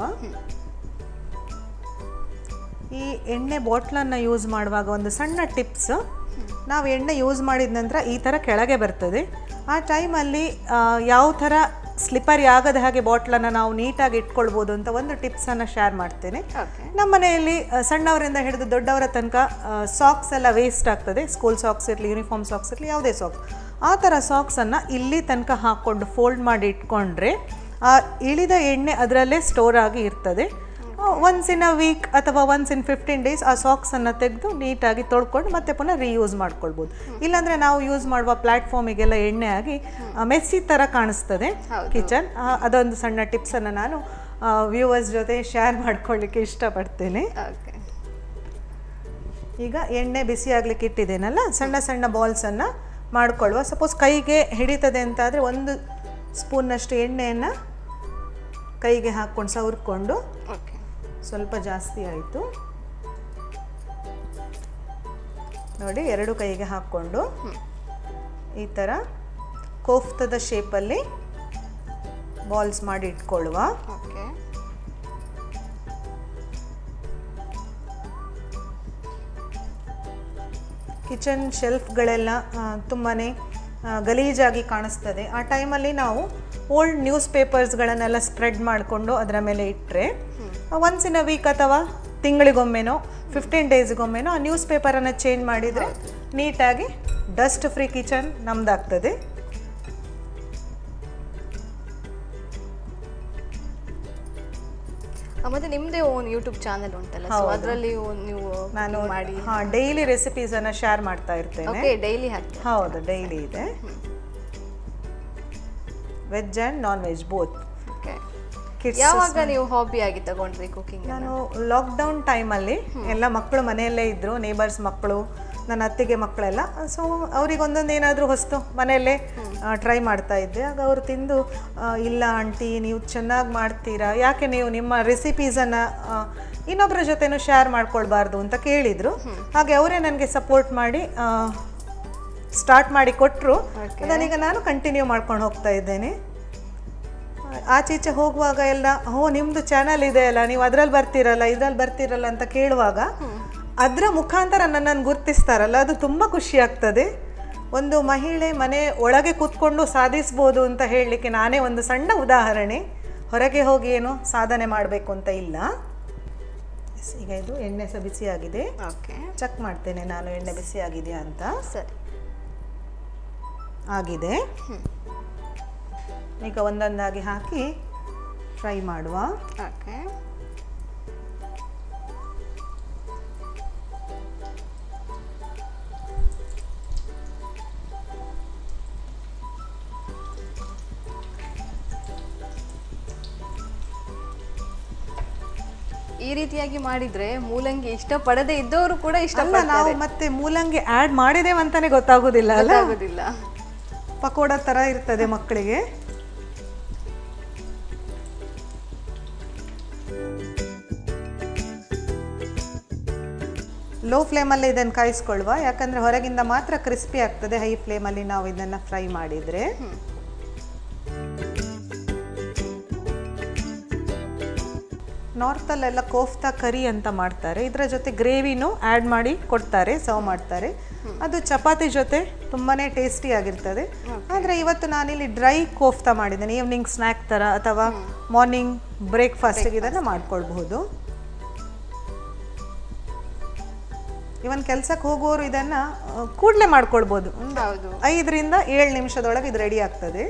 ಈ ಎಣ್ಣೆ ಬಾಟ್ಲನ್ನು ಯೂಸ್ ಮಾಡುವಾಗ ಒಂದು ಸಣ್ಣ ಟಿಪ್ಸ್ ನಾವು ಎಣ್ಣೆ ಯೂಸ್ ಮಾಡಿದ ನಂತರ ಈ ಥರ ಕೆಳಗೆ ಬರ್ತದೆ ಆ ಟೈಮಲ್ಲಿ ಯಾವ ಥರ ಸ್ಲಿಪ್ಪರಿ ಆಗದ ಹಾಗೆ ಬಾಟ್ಲನ್ನು ನಾವು ನೀಟಾಗಿ ಇಟ್ಕೊಳ್ಬೋದು ಅಂತ ಒಂದು ಟಿಪ್ಸನ್ನು ಶೇರ್ ಮಾಡ್ತೇನೆ ಓಕೆ ನಮ್ಮ ಮನೆಯಲ್ಲಿ ಆ, ಸಣ್ಣವರಿಂದ ಹಿಡಿದು ದೊಡ್ಡವರ ತನಕ ಸಾಕ್ಸ್ ಎಲ್ಲ ವೇಸ್ಟ್ ಆಗ್ತದೆ ಸ್ಕೂಲ್ ಸಾಕ್ಸ್ ಇರಲಿ ಯೂನಿಫಾರ್ಮ್ ಸಾಕ್ಸ್ ಇರಲಿ ಯಾವುದೇ ಸಾಕ್ಸ್ ಆ ಥರ ಸಾಕ್ಸನ್ನು ಇಲ್ಲಿ ತನಕ ಹಾಕ್ಕೊಂಡು ಫೋಲ್ಡ್ ಮಾಡಿ ಇಟ್ಕೊಂಡ್ರೆ ಆ ಇಳಿದ ಎಣ್ಣೆ ಅದರಲ್ಲೇ ಸ್ಟೋರ್ ಆಗಿ ಇರ್ತದೆ ಒನ್ಸ್ ಇನ್ ಅ ವೀಕ್ ಅಥವಾ ಒನ್ಸ್ ಇನ್ ಫಿಫ್ಟೀನ್ ಡೇಸ್ ಆ ಸಾಕ್ಸನ್ನು ತೆಗೆದು ನೀಟಾಗಿ ತೊಳ್ಕೊಂಡು ಮತ್ತೆ ಪುನಃ ರೀಯೂಸ್ ಮಾಡ್ಕೊಳ್ಬೋದು ಇಲ್ಲಾಂದರೆ ನಾವು ಯೂಸ್ ಮಾಡುವ ಪ್ಲ್ಯಾಟ್ಫಾರ್ಮಿಗೆಲ್ಲ ಎಣ್ಣೆ ಆಗಿ ಮೆಸ್ಸಿ ಥರ ಕಾಣಿಸ್ತದೆ ಕಿಚನ್ ಅದೊಂದು ಸಣ್ಣ ಟಿಪ್ಸನ್ನು ನಾನು ವ್ಯೂವರ್ಸ್ ಜೊತೆ ಶೇರ್ ಮಾಡ್ಕೊಳ್ಳಿಕ್ಕೆ ಇಷ್ಟಪಡ್ತೇನೆ ಓಕೆ ಈಗ ಎಣ್ಣೆ ಬಿಸಿ ಆಗ್ಲಿಕ್ಕೆ ಇಟ್ಟಿದ್ದೇನಲ್ಲ ಸಣ್ಣ ಸಣ್ಣ ಬಾಲ್ಸನ್ನು ಮಾಡ್ಕೊಳ್ಳುವ ಸಪೋಸ್ ಕೈಗೆ ಹಿಡಿತದೆ ಅಂತಾದರೆ ಒಂದು ಸ್ಪೂನ್ನಷ್ಟು ಎಣ್ಣೆಯನ್ನು ಕೈಗೆ ಹಾಕ್ಕೊಂಡು ಸವರ್ಕೊಂಡು ಓಕೆ ಸ್ವಲ್ಪ ಜಾಸ್ತಿ ಆಯಿತು ನೋಡಿ ಎರಡು ಕೈಗೆ ಹಾಕ್ಕೊಂಡು ಈ ಥರ ಕೋಫ್ತದ ಶೇಪಲ್ಲಿ ಬಾಲ್ಸ್ ಮಾಡಿ ಇಟ್ಕೊಳ್ಳುವ ಓಕೆ ಕಿಚನ್ ಶೆಲ್ಫ್ಗಳೆಲ್ಲ ತುಂಬಾ ಗಲೀಜಾಗಿ ಕಾಣಿಸ್ತದೆ ಆ ಟೈಮಲ್ಲಿ ನಾವು ಓಲ್ಡ್ ನ್ಯೂಸ್ ಪೇಪರ್ಸ್ಗಳನ್ನೆಲ್ಲ ಸ್ಪ್ರೆಡ್ ಮಾಡಿಕೊಂಡು ಅದರ ಮೇಲೆ ಇಟ್ಟರೆ ಒನ್ಸ್ ಇನ್ ಅ ವೀಕ್ ಅಥವಾ ತಿಂಗಳಿಗೊಮ್ಮೆನೋ ಫಿಫ್ಟೀನ್ ಡೇಸ್ಗೊಮ್ಮೆನೋ ಆ ನ್ಯೂಸ್ ಪೇಪರನ್ನು ಚೇಂಜ್ ಮಾಡಿದರೆ ನೀಟಾಗಿ ಡಸ್ಟ್ ಫ್ರೀ ಕಿಚನ್ ನಮ್ದಾಗ್ತದೆ ಆ, ಮತ್ತೆ ನಿಮ್ದೇ ಓನ್ ಯೂಟ್ಯೂಬ್ ಚಾನೆಲ್ ಉಂಟಲ್ಲ ಸೊ ಅದರಲ್ಲಿ ನೀವು ನಾನು cooking ಮಾಡಿ ಹಾಂ ಡೈಲಿ ರೆಸಿಪೀಸನ್ನು ಶೇರ್ ಮಾಡ್ತಾ ಇರ್ತೇನೆ ಓಕೆ ಡೈಲಿ ಹಾಕ್ತೀರಾ ಹೌದು ಡೈಲಿ ಇದೆ veg and non veg both okay kids ಯಾವಾಗ ನೀವು ಹಾಬಿ ಆಗಿ ತಗೊಂಡ್ರಿ ಕುಕಿಂಗ್ ನಾನು ಲಾಕ್ಡೌನ್ ಟೈಮಲ್ಲಿ ಎಲ್ಲ ಮಕ್ಕಳು ಮನೆಯಲ್ಲೇ ಇದ್ದರು ನೇಬರ್ಸ್ ಮಕ್ಕಳು ನನ್ನ ಅತ್ತಿಗೆ ಮಕ್ಕಳೆಲ್ಲ ಸೊ ಅವ್ರಿಗೆ ಒಂದೊಂದು ಏನಾದರೂ ಹೊಸ್ತು ಮನೆಯಲ್ಲೇ ಟ್ರೈ ಮಾಡ್ತಾ ಇದ್ದೆ ಆಗ ಅವರು ತಿಂದು ಆ, ಇಲ್ಲ ಆಂಟಿ ನೀವು ಚೆನ್ನಾಗಿ ಮಾಡ್ತೀರಾ ಯಾಕೆ ನೀವು ನಿಮ್ಮ ರೆಸಿಪೀಸನ್ನು ಇನ್ನೊಬ್ಬರ ಜೊತೆನೂ ಶೇರ್ ಮಾಡ್ಕೊಳ್ಬಾರ್ದು ಅಂತ ಕೇಳಿದರು ಹಾಗೆ ಅವರೇ ನನಗೆ ಸಪೋರ್ಟ್ ಮಾಡಿ ಸ್ಟಾರ್ಟ್ ಮಾಡಿ ಕೊಟ್ಟರು ಅದನ್ನೀಗ ನಾನು ಕಂಟಿನ್ಯೂ ಮಾಡ್ಕೊಂಡು ಹೋಗ್ತಾ ಇದ್ದೇನೆ ಆಚೀಚೆ ಹೋಗುವಾಗ ಎಲ್ಲ ಓ ನಿಮ್ಮದು ಚಾನಲ್ ಇದೆ ಅಲ್ಲ ನೀವು ಅದ್ರಲ್ಲಿ ಬರ್ತೀರಲ್ಲ ಇದ್ರಲ್ಲಿ ಬರ್ತೀರಲ್ಲ ಅಂತ ಕೇಳುವಾಗ ಅದರ ಮುಖಾಂತರ ನನ್ನನ್ನು ಗುರ್ತಿಸ್ತಾರಲ್ಲ ಅದು ತುಂಬ ಖುಷಿ ಆಗ್ತದೆ ಒಂದು ಮಹಿಳೆ ಮನೆ ಒಳಗೆ ಕೂತ್ಕೊಂಡು ಸಾಧಿಸ್ಬೋದು ಅಂತ ಹೇಳಲಿಕ್ಕೆ ನಾನೇ ಒಂದು ಸಣ್ಣ ಉದಾಹರಣೆ ಹೊರಗೆ ಹೋಗಿ ಏನು ಸಾಧನೆ ಮಾಡಬೇಕು ಅಂತ ಇಲ್ಲ ಎಸ್, ಈಗ ಇದು ಎಣ್ಣೆ ಸಹ ಬಿಸಿಯಾಗಿದೆ ಓಕೆ ಚೆಕ್ ಮಾಡ್ತೇನೆ ನಾನು ಎಣ್ಣೆ ಬಿಸಿಯಾಗಿದೆಯಾ ಅಂತ ಸರಿ ಆಗಿದೆ ಈಗ ಒಂದೊಂದಾಗಿ ಹಾಕಿ ಫ್ರೈ ಮಾಡುವ ಓಕೆ ಈ ರೀತಿಯಾಗಿ ಮಾಡಿದ್ರೆ ಮೂಲಂಗಿ ಇಷ್ಟಪಡದೆ ಇದ್ದವರು ಕೂಡ ಅಲ್ಲ ಇಷ್ಟಪಡ್ತಾರೆ ನಾವು ಮತ್ತೆ ಮೂಲಂಗಿ ಆ್ಯಡ್ ಮಾಡಿದೇವೆ ಅಂತಾನೆ ಗೊತ್ತಾಗೋದಿಲ್ಲ ಅಲ್ಲ ಆಗುದಿಲ್ಲ ಪಕೋಡ ಥರ ಇರ್ತದೆ ಮಕ್ಕಳಿಗೆ ಲೋ ಫ್ಲೇಮಲ್ಲಿ ಇದನ್ನು ಕಾಯಿಸ್ಕೊಳ್ಳುವ ಯಾಕಂದರೆ ಹೊರಗಿಂದ ಮಾತ್ರ ಕ್ರಿಸ್ಪಿ ಆಗ್ತದೆ ಹೈ ಫ್ಲೇಮಲ್ಲಿ ನಾವು ಇದನ್ನು ಫ್ರೈ ಮಾಡಿದರೆ ನಾರ್ತಲ್ಲೆಲ್ಲ ಕೋಫ್ತಾ ಕರಿ ಅಂತ ಮಾಡ್ತಾರೆ ಇದರ ಜೊತೆ ಗ್ರೇವಿನೂ ಆ್ಯಡ್ ಮಾಡಿ ಕೊಡ್ತಾರೆ ಸರ್ವ್ ಮಾಡ್ತಾರೆ ಅದು ಚಪಾತಿ ಜೊತೆ ತುಂಬಾ ಟೇಸ್ಟಿ ಆಗಿರ್ತದೆ ಆದರೆ ಇವತ್ತು ನಾನಿಲ್ಲಿ ಡ್ರೈ ಕೋಫ್ತಾ ಮಾಡಿದ್ದೇನೆ ಈವ್ನಿಂಗ್ ಸ್ನ್ಯಾಕ್ ಥರ ಅಥವಾ ಮಾರ್ನಿಂಗ್ ಬ್ರೇಕ್ಫಾಸ್ಟಿಗೆ ಇದನ್ನು ಮಾಡ್ಕೊಳ್ಬಹುದು ಇವನ್ ಕೆಲ್ಸಕ್ಕೆ ಹೋಗುವವರು ಇದನ್ನು ಕೂಡಲೇ ಮಾಡ್ಕೊಳ್ಬೋದು ಒಂದು ಹೌದು ಐದರಿಂದ ಏಳು ನಿಮಿಷದೊಳಗೆ ಇದು ರೆಡಿ ಆಗ್ತದೆ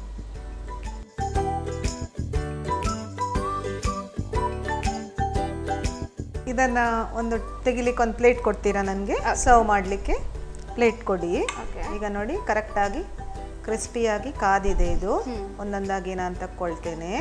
ಇದನ್ನ ಒಂದು ತೆಗಿಲಿಕ್ಕೆ ಒಂದು ಪ್ಲೇಟ್ ಕೊಡ್ತೀರಾ ನನಗೆ ಸರ್ವ್ ಮಾಡಲಿಕ್ಕೆ ಪ್ಲೇಟ್ ಕೊಡಿ Okay. ಈಗ ನೋಡಿ ಕರೆಕ್ಟಾಗಿ ಕ್ರಿಸ್ಪಿಯಾಗಿ ಕಾದಿದೆ ಇದು ಒಂದೊಂದಾಗಿ ನಾನು ತಕ್ಕೊಳ್ತೇನೆ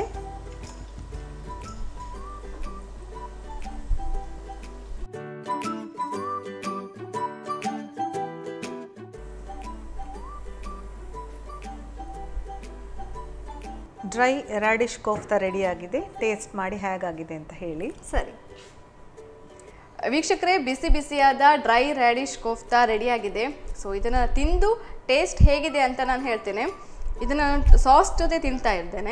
ಡ್ರೈ ರ್ಯಾಡಿಶ್ ಕೋಫ್ತಾ ರೆಡಿಯಾಗಿದೆ ಟೇಸ್ಟ್ ಮಾಡಿ ಹೇಗಾಗಿದೆ ಅಂತ ಹೇಳಿ ಸರಿ ವೀಕ್ಷಕರೇ ಬಿಸಿ ಬಿಸಿಯಾದ ಡ್ರೈ ರ್ಯಾಡಿಶ್ ಕೋಫ್ತಾ ರೆಡಿಯಾಗಿದೆ ಸೊ ಇದನ್ನು ತಿಂದು ಟೇಸ್ಟ್ ಹೇಗಿದೆ ಅಂತ ನಾನು ಹೇಳ್ತೇನೆ ಇದನ್ನು ಸಾಸ್ ಜೊತೆ ತಿಂತಾ ಇದ್ದೇನೆ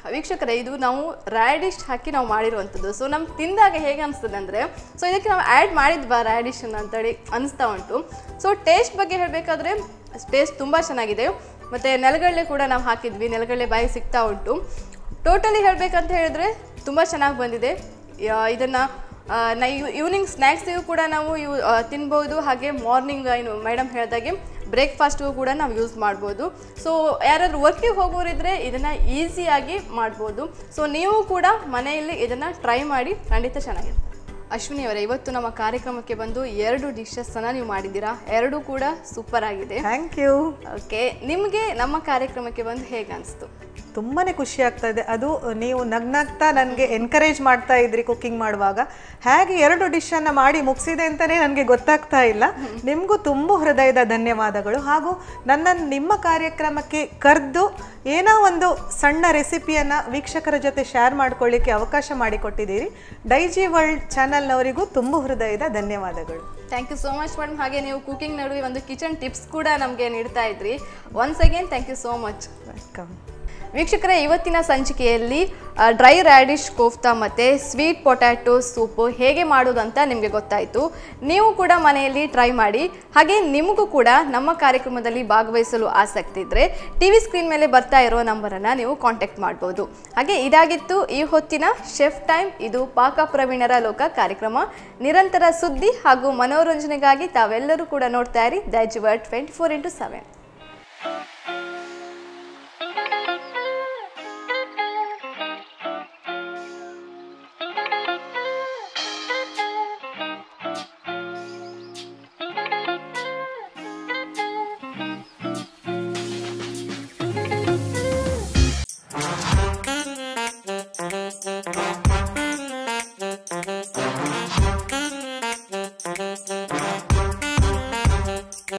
ವೀಕ್ಷಕರೇ ಇದು ನಾವು ರ್ಯಾಡಿಶ್ ಹಾಕಿ ನಾವು ಮಾಡಿರುವಂಥದ್ದು ಸೊ ನಮ್ಗೆ ತಿಂದಾಗ ಹೇಗೆ ಅನಿಸ್ತದೆ ಅಂದರೆ ಸೊ ಇದಕ್ಕೆ ನಾವು ಆ್ಯಡ್ ಮಾಡಿದ್ವಾ ರ್ಯಾಡಿಶನ್ ಅಂತೇಳಿ ಅನಿಸ್ತಾ ಉಂಟು ಸೊ ಟೇಸ್ಟ್ ಬಗ್ಗೆ ಹೇಳಬೇಕಾದ್ರೆ ಟೇಸ್ಟ್ ತುಂಬ ಚೆನ್ನಾಗಿದೆ ಮತ್ತು ನೆಲಗಡಲೆ ಕೂಡ ನಾವು ಹಾಕಿದ್ವಿ ನೆಲಗಡಲೆ ಬಾಯಿ ಸಿಗ್ತಾ ಉಂಟು ಟೋಟಲಿ ಹೇಳಬೇಕಂತ ಹೇಳಿದ್ರೆ ತುಂಬ ಚೆನ್ನಾಗಿ ಬಂದಿದೆ ಯಾ- ಇದನ್ನ ಆ, ನಾ ಈವ್ನಿಂಗ್ ಸ್ನ್ಯಾಕ್ಸಿಗೂ ಕೂಡ ನಾವು ಇವು ಆ, ತಿನ್ಬೋದು ಹಾಗೆ ಮಾರ್ನಿಂಗ್ ಏನು ಮೇಡಮ್ ಹೇಳ್ದಾಗೆ ಬ್ರೇಕ್ಫಾಸ್ಟ್ಗೂ ಕೂಡ ನಾವು ಯೂಸ್ ಮಾಡ್ಬೋದು ಸೊ ಯಾರಾದರೂ ವರ್ಕಿಗೆ ಹೋಗೋರಿದ್ರೆ ಇದನ್ನು ಈಸಿಯಾಗಿ ಮಾಡ್ಬೋದು ಸೊ ನೀವು ಕೂಡ ಮನೆಯಲ್ಲಿ ಇದನ್ನು ಟ್ರೈ ಮಾಡಿ ಖಂಡಿತ ಚೆನ್ನಾಗಿರುತ್ತೆ ಅಶ್ವಿನಿ ಅವರೇ ಇವತ್ತು ನಮ್ಮ ಕಾರ್ಯಕ್ರಮಕ್ಕೆ ಬಂದು ಎರಡು ಡಿಶಸ್ಸನ್ನು ನೀವು ಮಾಡಿದ್ದೀರಾ ಎರಡೂ ಕೂಡ ಸೂಪರ್ ಆಗಿದೆ ಥ್ಯಾಂಕ್ ಯು ಓಕೆ ನಿಮಗೆ ನಮ್ಮ ಕಾರ್ಯಕ್ರಮಕ್ಕೆ ಬಂದು ಹೇಗೆ ಅನಿಸ್ತು ತುಂಬಾ ಖುಷಿ ಆಗ್ತಾ ಇದೆ ಅದು ನೀವು ನಗ್ನಗ್ತಾ ನನಗೆ ಎನ್ಕರೇಜ್ ಮಾಡ್ತಾ ಇದ್ರಿ ಕುಕ್ಕಿಂಗ್ ಮಾಡುವಾಗ ಹೇಗೆ ಎರಡು ಡಿಶನ್ನು ಮಾಡಿ ಮುಗಿಸಿದೆ ಅಂತಲೇ ನನಗೆ ಗೊತ್ತಾಗ್ತಾ ಇಲ್ಲ ನಿಮಗೂ ತುಂಬ ಹೃದಯದ ಧನ್ಯವಾದಗಳು ಹಾಗೂ ನನ್ನನ್ನು ನಿಮ್ಮ ಕಾರ್ಯಕ್ರಮಕ್ಕೆ ಕರೆದು ಏನೋ ಒಂದು ಸಣ್ಣ ರೆಸಿಪಿಯನ್ನು ವೀಕ್ಷಕರ ಜೊತೆ ಶೇರ್ ಮಾಡ್ಕೊಳ್ಳಿಕ್ಕೆ ಅವಕಾಶ ಮಾಡಿಕೊಟ್ಟಿದ್ದೀರಿ ಡೈಜಿ ವರ್ಲ್ಡ್ ಚಾನಲ್ನವರಿಗೂ ತುಂಬ ಹೃದಯದ ಧನ್ಯವಾದಗಳು thank you so much madam ಹಾಗೆ ನೀವು ಕುಕಿಂಗ್ ನಡುವೆ ಒಂದು ಕಿಚನ್ ಟಿಪ್ಸ್ ಕೂಡ ನಮಗೆ ನೀಡ್ತಾ ಇದ್ರಿ once again thank you so much welcome ವೀಕ್ಷಕರೇ ಇವತ್ತಿನ ಸಂಚಿಕೆಯಲ್ಲಿ ಡ್ರೈ ರ್ಯಾಡಿಶ್ ಕೋಫ್ತಾ ಮತ್ತು ಸ್ವೀಟ್ ಪೊಟ್ಯಾಟೊ ಸೂಪು ಹೇಗೆ ಮಾಡೋದು ಅಂತ ನಿಮಗೆ ಗೊತ್ತಾಯಿತು ನೀವು ಕೂಡ ಮನೆಯಲ್ಲಿ ಟ್ರೈ ಮಾಡಿ ಹಾಗೆ ನಿಮಗೂ ಕೂಡ ನಮ್ಮ ಕಾರ್ಯಕ್ರಮದಲ್ಲಿ ಭಾಗವಹಿಸಲು ಆಸಕ್ತಿ ಇದ್ದರೆ ಟಿ ವಿ ಸ್ಕ್ರೀನ್ ಮೇಲೆ ಬರ್ತಾ ಇರೋ ನಂಬರನ್ನು ನೀವು ಕಾಂಟ್ಯಾಕ್ಟ್ ಮಾಡ್ಬೋದು ಹಾಗೆ ಇದಾಗಿತ್ತು ಈ ಹೊತ್ತಿನ ಶೆಫ್ ಟೈಮ್ ಇದು ಪಾಕ ಪ್ರವೀಣರ ಲೋಕ ಕಾರ್ಯಕ್ರಮ ನಿರಂತರ ಸುದ್ದಿ ಹಾಗೂ ಮನೋರಂಜನೆಗಾಗಿ ತಾವೆಲ್ಲರೂ ಕೂಡ ನೋಡ್ತಾ ಇರಿ Daijiworld twenty four into seven